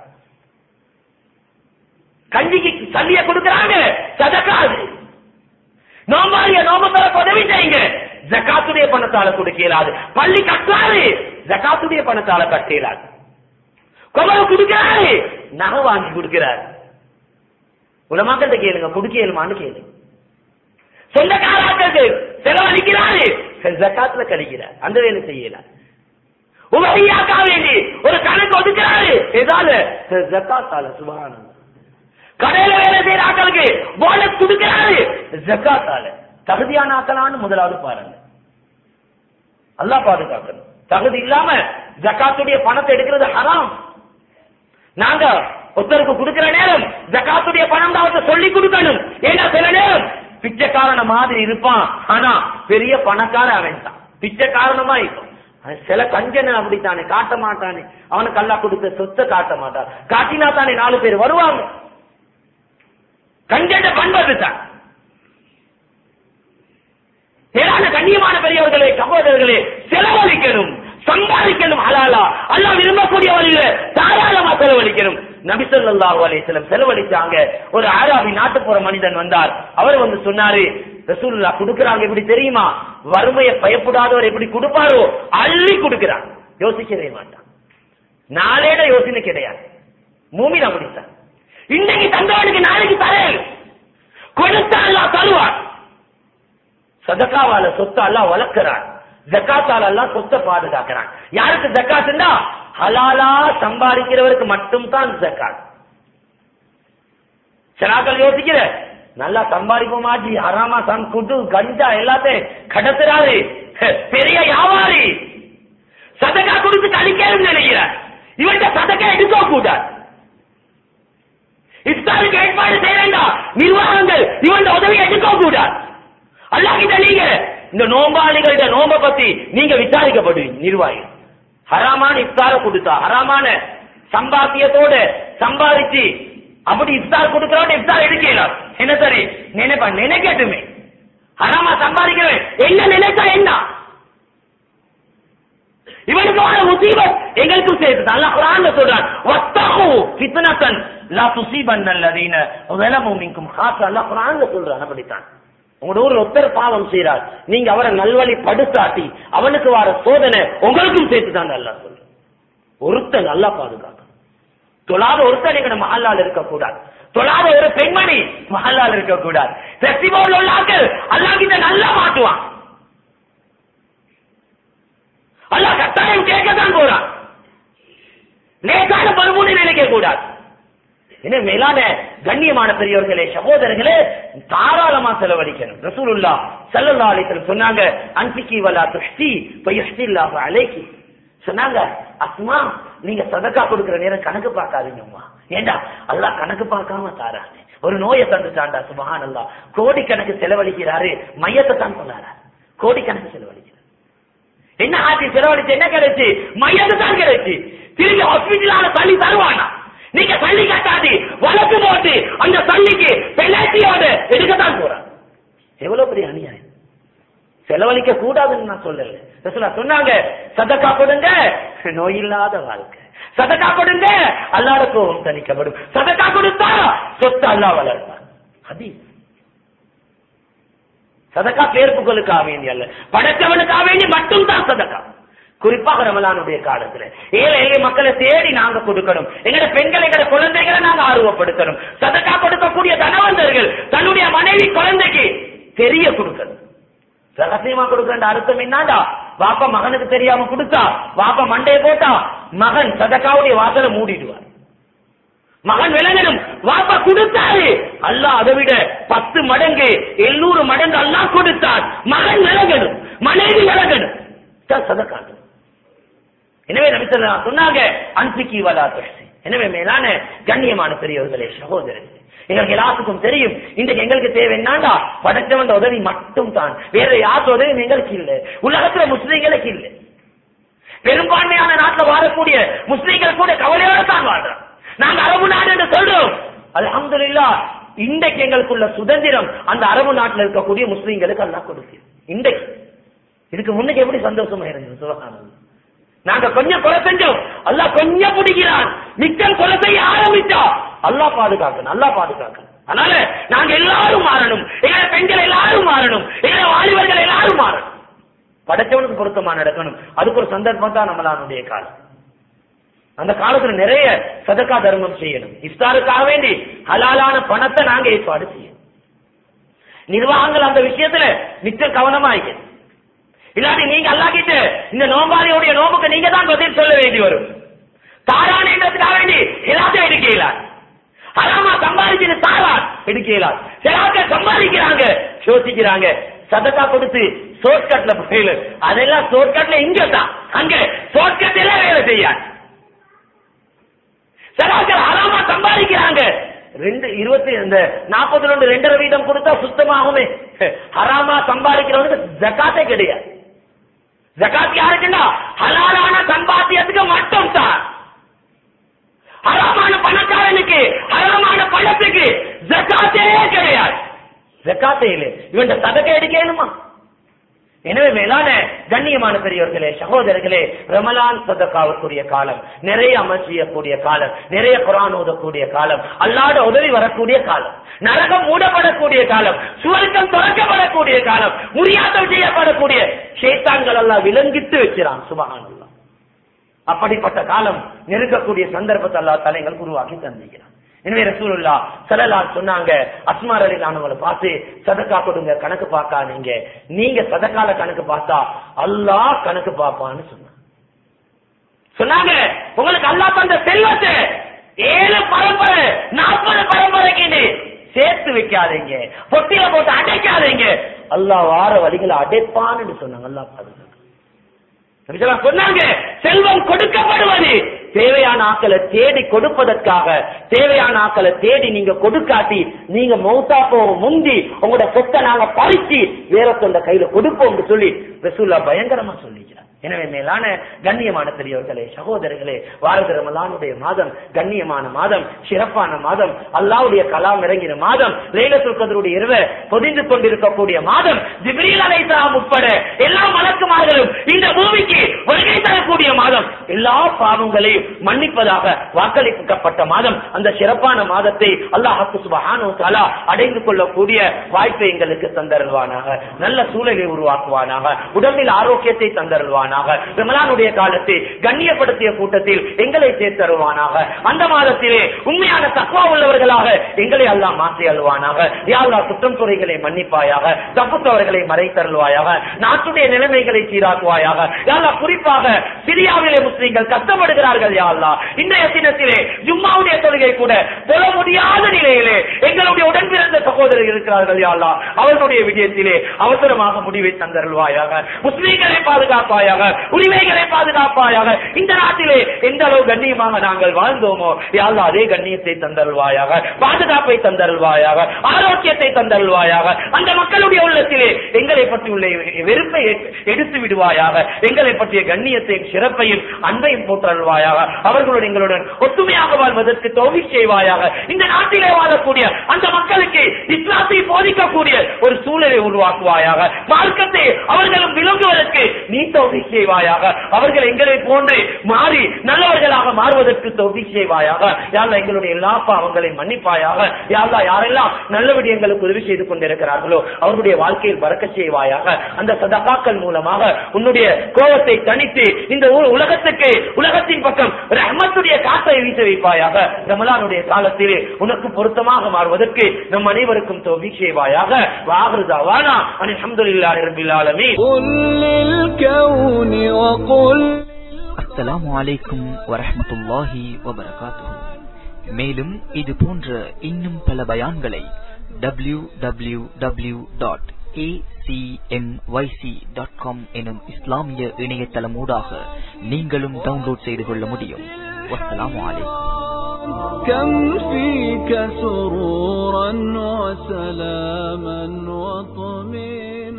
கஞ்சிக்கு சல்லிய கொடுக்கறாங்க சதக்காது நோம்பாரிய நோம்பத்தர உதவி செய்யுங்க ஜக்காத்துடைய பணத்தால கொடுக்க இயலாது பள்ளி கட்டுறாரு ஜக்காத்துடைய பணத்தால கட்ட இயலாது குமர கொடுக்கிறாரு நகை வாங்கி கொடுக்கிறாரு உலமாக்கிட்ட கேளுங்க கொடுக்க இயலுமான்னு கேளுங்க சொந்தக்காராக்களுக்கு செலவழிக்கிறாரு ஜக்காத்துல கழிக்கிறார் அந்த வேலை செய்யல உபரியாக்கா வேண்டி ஒரு கணக்கு ஒதுக்கிறாரு ஏதால ஜக்காத்தால சுபகானம் கடையில வேலை செய்யற ஆக்களுக்கு போனஸ் கொடுக்கிறாரு ஜக்காத்தால தகுதியான ஆக்கலான்னு முதலாவது பாருங்க அல்லாஹ் பாதுகாக்கணும் தகுதி இல்லாம ஜக்காத்துடைய பணத்தை எடுக்கிறது ஹராம் நாங்க ஒருத்தருக்கு கொடுக்கிற நேரம் ஜக்காத்துடைய பணம் தான் அவருக்கு சொல்லி கொடுக்கணும் ஏன்னா சில நேரம் பிச்சைக்காரன மாதிரி இருப்பான் ஆனா பெரிய பணக்கார அவன் தான் பிச்சைக்காரனமா இருக்கும் அவன் சில கஞ்சன அப்படித்தானே காட்ட மாட்டானே அவனுக்கு அல்லா கொடுத்த சொத்தை காட்ட மாட்டான் காட்டினா தானே நாலு பேர் வருவாங்க கஞ்சண்ட பண்பது தான் ஏராள கண்ணியமான பெரியவர்களே சகோதரர்களே செலவழிக்கணும் சம்பாதிக்கணும் ஹலாலா அல்லாஹ் விரும்பக்கூடிய வழியில தாராளமா செலவழிக்கணும் நபி ஸல்லல்லாஹு அலைஹி வஸல்லம் செலவழிச்சாங்க ஒரு ஆராபி நாட்டுப்புற மனிதன் வந்தார் அவர் வந்து சொன்னாரு ரசூலுல்லாஹ் கொடுக்கறாங்க எப்படி தெரியுமா வறுமையை பயப்படாதவர் எப்படி கொடுப்பாரோ அள்ளி கொடுக்கிறார் யோசிக்கவே மாட்டான் நாளேட யோசனை கிடையாது மூமின் அப்படித்தான் இன்னைக்கு தந்தவனுக்கு நாளைக்கு தரையல் கொடுத்தா அல்லாஹ் தருவான் சதக்காவால சொத்தை எல்லாம் வளர்க்கிறான் ஜக்காத்தால எல்லாம் சொத்தை பாதுகாக்கிறான் யாருக்கு ஜக்காத்துன்னா ஹலாலா சம்பாதிக்கிறவருக்கு மட்டும் தான் ஜக்காத் சிலாக்கள் யோசிக்கிற நல்லா சம்பாதிப்போமா ஜி ஹராமா சன் குட்டு கஞ்சா எல்லாத்தையும் கடத்துறாரு பெரிய வியாபாரி சதக்கா கொடுத்து கழிக்கணும் நினைக்கிறார் இவன்கிட்ட சதக்கா எடுக்க கூடாது இஃப்தாருக்கு ஏற்பாடு செய்யறா நிர்வாகங்கள் இவன் உதவி எடுக்க கூடாது அல்லாஹ்கிட்ட நீங்க இந்த நோம்பாளிகள்ட நோம்ப பத்தி நீங்க விசாரிக்கப்படுவீங்க நிர்வாகி ஹராமான இஃப்தார கொடுத்தா ஹராமான சம்பாத்தியத்தோட சம்பாதிச்சு அப்படி இஃப்தார் கொடுக்கறோட இஃப்தார் எடுக்கலாம் என்ன சரி நினைப்பா நினைக்கட்டுமே ஹராமா சம்பாதிக்கிறவன் என்ன நினைச்சா என்ன இவனுக்கு வர முசீபத் எங்களுக்கும் சேர்த்து அல்லாஹ் குர்ஆன்ல சொல்றான் வத்தகு ஃபித்னத்தன் லா துஸீபன் அல்லதீன ظلموا منكم خاصة அல்லாஹ் குர்ஆன்ல சொல்றான் அப்படித்தான் உங்களோட ஊர்ல ஒருத்தர் பாவம் செய்றார் நீங்க அவரை நல்வழி படுத்தாட்டி அவனுக்கு வர சோதனை உங்களுக்கும் சேர்த்து தான் அல்லாஹ் சொல்றான் ஒருத்தன் நல்லா பாதுகாக்கும் தொழாத ஒருத்தன் எங்க மஹல்லால் இருக்கக்கூடாது தொழாத ஒரு பெண்மணி மஹல்லால் இருக்கக்கூடாது ஃபெஸ்டிவல் உள்ள ஆட்கள் அல்லாஹ் கிட்ட நல்லா மாட்டுவான் அல்லாஹ் கட்டாயம் கேட்கத்தான் போறான் லேசான பருமுனை நினைக்க கூடாது என்ன மேலான கண்ணியமான பெரியவர்களே சகோதரர்களே தாராளமா செலவழிக்கணும் ரசூலுல்லா ஸல்லல்லாஹு அலைஹி வஸல்லம் சொன்னாங்க அன்பிக்கி வலா துஷ்டி ஃபயஹ்தில்லாஹு அலைக்கி சொன்னாங்க அஸ்மா நீங்க சதக்கா கொடுக்கிற நேரம் கணக்கு பார்க்காதீங்கம்மா ஏண்டா அல்லாஹ் கணக்கு பார்க்காம தாரானே ஒரு நோயை தந்துட்டாண்டா சுபஹான் அல்லாஹ் கோடிக்கணக்கு செலவழிக்கிறாரு மையத்தை தான் சொன்னாரா கோடிக்கணக்கு செலவழிக்கிறார் என்ன ஆச்சு செலவழிச்சு என்ன கிடைச்சு மையத்து தான் கிடைச்சு திரும்பி ஹாஸ்பிட்டலான தள்ளி தருவானா நீங்க தள்ளி கட்டாது வழக்கு போட்டு அந்த தள்ளிக்கு பெனால்ட்டியோட எடுக்கத்தான் போறான் எவ்வளவு பெரிய அநியாயம் செலவழிக்க கூடாதுன்னு நான் சொல்லல ரசூலா சொன்னாங்க சதக்கா கொடுங்க நோய் இல்லாத வாழ்க்கை சதக்கா கொடுங்க அல்லாத கோபம் தணிக்கப்படும் சதக்கா கொடுத்தா சொத்து அல்லா வளர்ப்பான் ஹதீஸ் சதக்கா பேர்ப்புகளுக்காக வேண்டிய அல்ல படைத்தவனுக்காக வேண்டி மட்டும் தான் சதக்கா குறிப்பாக ரமலானுடைய காலத்துல ஏழை எளிய மக்களை தேடி நாங்க கொடுக்கணும் எங்கட பெண்கள் எங்கட குழந்தைகளை நாங்க ஆர்வப்படுத்தணும் சதக்கா கொடுக்கக்கூடிய தனவந்தர்கள் தன்னுடைய மனைவி குழந்தைக்கு தெரிய கொடுக்கணும் ரகசியமா கொடுக்கிற அர்த்தம் என்னடா வாப்பா மகனுக்கு தெரியாம கொடுத்தா வாப்பா மண்டைய போட்டா மகன் சதக்காவுடைய வாசலை மூடிடுவார் மகன் விளங்கணும் வாப்பா கொடுத்தாரு அல்லாஹ் அதை விட பத்து மடங்கு எழுநூறு மடங்கு அல்லாஹ் கொடுத்தார் மகன் விளங்கணும் மனைவி விளங்கணும் இதான் சதக்காட்டு எனவே நபித்தல்லா சொன்னாங்க அன்பிக்கி வலா துஷ்டி எனவே மேலான கண்ணியமான பெரியவர்களே சகோதரர்களே எங்களுக்கு எல்லாத்துக்கும் தெரியும் இன்றைக்கு எங்களுக்கு தேவை என்னண்டா படைச்சவன் உதவி மட்டும் தான் வேற யார் உதவி எங்களுக்கு இல்லை உலகத்துல முஸ்லீம்களுக்கு இல்லை பெரும்பான்மையான நாட்டுல வாழக்கூடிய முஸ்லீம்கள் கூட கவலையோட தான் வாழ்றான் நாங்க அரபு நாடு என்று சொல்றோம் அல்ஹம்துலில்லாஹ் இன்றைக்கு எங்களுக்குள்ள சுதந்திரம் அந்த அரபு நாட்டுல இருக்கக்கூடிய முஸ்லீம்களுக்கு அல்லாஹ் கொடுக்கு இன்றைக்கு இதுக்கு முன்னுக்கு எப்படி சந்தோஷமா இருந்தது சுபஹானல்லாஹ் நாங்க கொஞ்சம் கொலை செஞ்சோம் அல்லாஹ் கொஞ்சம் பிடிக்கிறான் மிச்சம் கொலை செய்ய ஆரம்பிச்சா அல்லாஹ் பாதுகாக்கணும் அல்லாஹ் பாதுகாக்கணும் அதனால நாங்க எல்லாரும் மாறணும் எங்களை பெண்கள் எல்லாரும் மாறணும் எங்களை வாலிபர்கள் எல்லாரும் மாறணும் படைச்சவனுக்கு பொருத்தமா நடக்கணும் அதுக்கு ஒரு சந்தர்ப்பம் தான் நம்மளானுடைய காலம் அந்த காலத்துல நிறைய சதக்கா தர்மம் செய்யணும் இஃப்தாருக்காக வேண்டி ஹலாலான பணத்தை நாங்க ஏற்பாடு செய்யணும் நிர்வாகங்கள் அந்த விஷயத்துல மிச்சம் கவனமா இருக்கணும் இல்லாட்டி நீங்க அல்லாக்கிட்டு இந்த நோம்பாளியுடைய நோம்புக்கு நீங்க தான் பதில் சொல்ல வேண்டி வரும் தாரானேன்றதுக்காக வேண்டி எல்லாத்தையும் எடுக்கலாம் ஹராமா சம்பாதிச்சு தாரா எடுக்கலாம் சிலாக்க சம்பாதிக்கிறாங்க யோசிக்கிறாங்க சதக்கா கொடுத்து ஷார்ட்கட்ல போயில அதெல்லாம் ஷார்ட்கட்ல இங்க தான் அங்க ஷார்ட்கட்ல வேலை செய்யாது சிலாக்கள் ஹராமா சம்பாதிக்கிறாங்க ரெண்டு இருபத்தி இந்த நாற்பத்தி ரெண்டு ரெண்டரை வீதம் கொடுத்தா சுத்தமாகுமே ஹராமா சம்பாதிக்கிறவனுக்கு ஜக்காத்தே கிடையாது ஜக்காத் யாருக்குன்னா ஹலாலான சம்பாத்தியத்துக்கு மட்டும் தான் ஹராமான பணக்காரனுக்கு ஹராமான பணத்துக்கு ஜக்காத்தே ஜக்காத்தையிலே இவன் சதக்கை எடுக்கணுமா எனவே மேலான கண்ணியமான பெரியவர்களே சகோதரர்களே ரமலான் சதக்காவுக்குரிய காலம் நிறைய அமல் செய்யக்கூடிய காலம் நிறைய குரான் ஓதக்கூடிய காலம் அல்லாத உதவி வரக்கூடிய காலம் நரகம் மூடப்படக்கூடிய காலம் சுவர்க்கம் துறக்கப்படக்கூடிய காலம் முறியாட்டம் செய்யப்படக்கூடிய சேத்தான்கள் எல்லாம் விலங்கிட்டு வச்சிறான் சுபகான் அப்படிப்பட்ட காலம் நெருங்கக்கூடிய சந்தர்ப்பத்தை அல்லா தலைகள் உருவாக்கி தந்திக்கிறான் எனவே ரசூலுல்லா சலலால் சொன்னாங்க அஸ்மார் அலி அவங்களை பார்த்து சதக்கா கொடுங்க கணக்கு பார்க்காதீங்க நீங்க சதக்கால கணக்கு பார்த்தா அல்லாஹ் கணக்கு பார்ப்பான்னு சொன்னாங்க சொன்னாங்க உங்களுக்கு அல்லாஹ் தந்த செல்வத்தை ஏழு பரம்பரை நாற்பது பரம்பரைக்கு சேர்த்து வைக்காதீங்க பொட்டியில போட்டு அடைக்காதீங்க அல்லாஹ் வார வழிகளை அடைப்பான்னு சொன்னாங்க அல்லாஹ் பாதுகாக்க நபிசல்லாம் சொன்னாங்க செல்வம் கொடுக்கப்படுவது தேவையான ஆக்களை தேடி கொடுப்பதற்காக தேவையான ஆக்களை தேடி நீங்க கொடுக்காட்டி நீங்க மௌத்தா போக முந்தி உங்களோட சொத்தை நாங்க பறிச்சு வேற தொண்ட கையில கொடுப்போம் சொல்லி ரசூல்லா பயங்கரமா சொல்லிக்கிறார் எனவே மேலான கண்ணியமான பெரியவர்களே சகோதரர்களே வாரது ரமலானுடைய மாதம் கண்ணியமான மாதம் சிறப்பான மாதம் அல்லாவுடைய கலாம் இறங்கின மாதம் லேலத்துல் கதருடைய இரவ பொதிந்து கொண்டிருக்கக்கூடிய மாதம் ஜிப்ரீல் அலைஹிஸ்ஸலாம் உட்பட எல்லா மலக்குமார்களும் இந்த பூமிக்கு வருகை தரக்கூடிய மாதம் எல்லா பாவங்களையும் மன்னிப்பதாக வாக்களிக்கப்பட்ட மாதம் அந்த சிறப்பான மாதத்தை அல்லாஹ் சுபஹானு தஆலா அடைந்து கொள்ளக்கூடிய வாய்ப்பை எங்களுக்கு தந்தருள்வானாக நல்ல சூழலை உருவாக்குவானாக உடம்பில் ஆரோக்கியத்தை தந்தருள்வானாக ரமலானுடைய காலத்தை கண்ணியப்படுத்திய கூட்டத்தில் எங்களை சேர்த்தருவானாக அந்த மாதத்திலே உண்மையான தக்குவா உள்ளவர்களாக எங்களை அல்லாஹ் மாற்றி அழுவானாக யாழ்லா குற்றம் குறைகளை மன்னிப்பாயாக தப்புத்தவர்களை மறைத்தருள்வாயாக நாட்டுடைய நிலைமைகளை சீராக்குவாயாக யாழ்லா குறிப்பாக சிரியாவிலே முஸ்லீம்கள் கஷ்டப்படுகிறார்கள் யாழ்லா இன்றைய தினத்திலே ஜும்மாவுடைய தொழுகை கூட தொழ முடியாத நிலையிலே எங்களுடைய உடன் பிறந்த சகோதரர்கள் இருக்கிறார்கள் யாழ்லா அவர்களுடைய விஜயத்திலே அவசரமாக முடிவை தந்தருள்வாயாக முஸ்லீம்களை பாதுகாப்பாயாக உரிமைகளை பாதுகாப்பாயாக இந்த நாட்டிலே எந்த அளவு கண்ணியமாக நாங்கள் வாழ்ந்தோமோ யாழ்லா அதே கண்ணியத்தை தந்தருள்வாயாக பாதுகாப்பை தந்தருள்வாயாக ஆரோக்கியத்தை தந்தருள்வாயாக அந்த மக்களுடைய உள்ளத்திலே எங்களை பற்றி உள்ள வெறுப்பை எடுத்து விடுவாயாக எங்களை பற்றிய கண்ணியத்தையும் சிறப்பையும் அன்பையும் போற்றல்வாயாக அவர்களுடன் எங்களுடன் ஒத்துமையாக வாழ்வதற்கு தோல்வி செய்வாயாக இந்த நாட்டிலே வாழக்கூடிய அந்த மக்களுக்கு இஸ்லாத்தை போதிக்கக்கூடிய ஒரு சூழலை உருவாக்குவாயாக மார்க்கத்தை அவர்களும் விளங்குவதற்கு நீ தோல்வி செய்வாயாக அவர்கள் எங்களை போன்று மாறி நல்லவர்களாக மாறுவதற்கு தோல்வி செய்வாயாக யாரா எங்களுடைய எல்லா பாவங்களையும் மன்னிப்பாயாக யாரா யாரெல்லாம் நல்ல விடயங்களுக்கு உதவி செய்து கொண்டிருக்கிறார்களோ அவர்களுடைய வாழ்க்கையில் பறக்க செய்வாயாக அந்த சதகாக்கள் மூலமாக உன்னுடைய கோபத்தை தனித்து இந்த உ- உலகத்துக்கு உலகத்தின் பக்கம் ரஹ்மத்துடைய காற்றை வீச வைப்பாயாக ரமலானுடைய காலத்திலே உனக்கு பொருத்தமாக மாறுவதற்கு நம் அனைவருக்கும் தோல்வி செய்வாயாக வாகுதாவானா அல்ஹம்துலில்லாஹி ரப்பில் ஆலமீன் قل للكون وقل அஸ்ஸலாமு அலைக்கும் வரஹ்மத்துல்லாஹி வபரகாத்துஹு மேலும் இது போன்ற இன்னும் பல பயான்களை W W W dot dot com எனும் இஸ்லாமிய இணையதளமூடாக நீங்களும் டவுன்லோட் செய்து கொள்ள முடியும் வஸ்ஸலாமு அலைக்கும் كم فيك سرورا وسلاما وطمئنا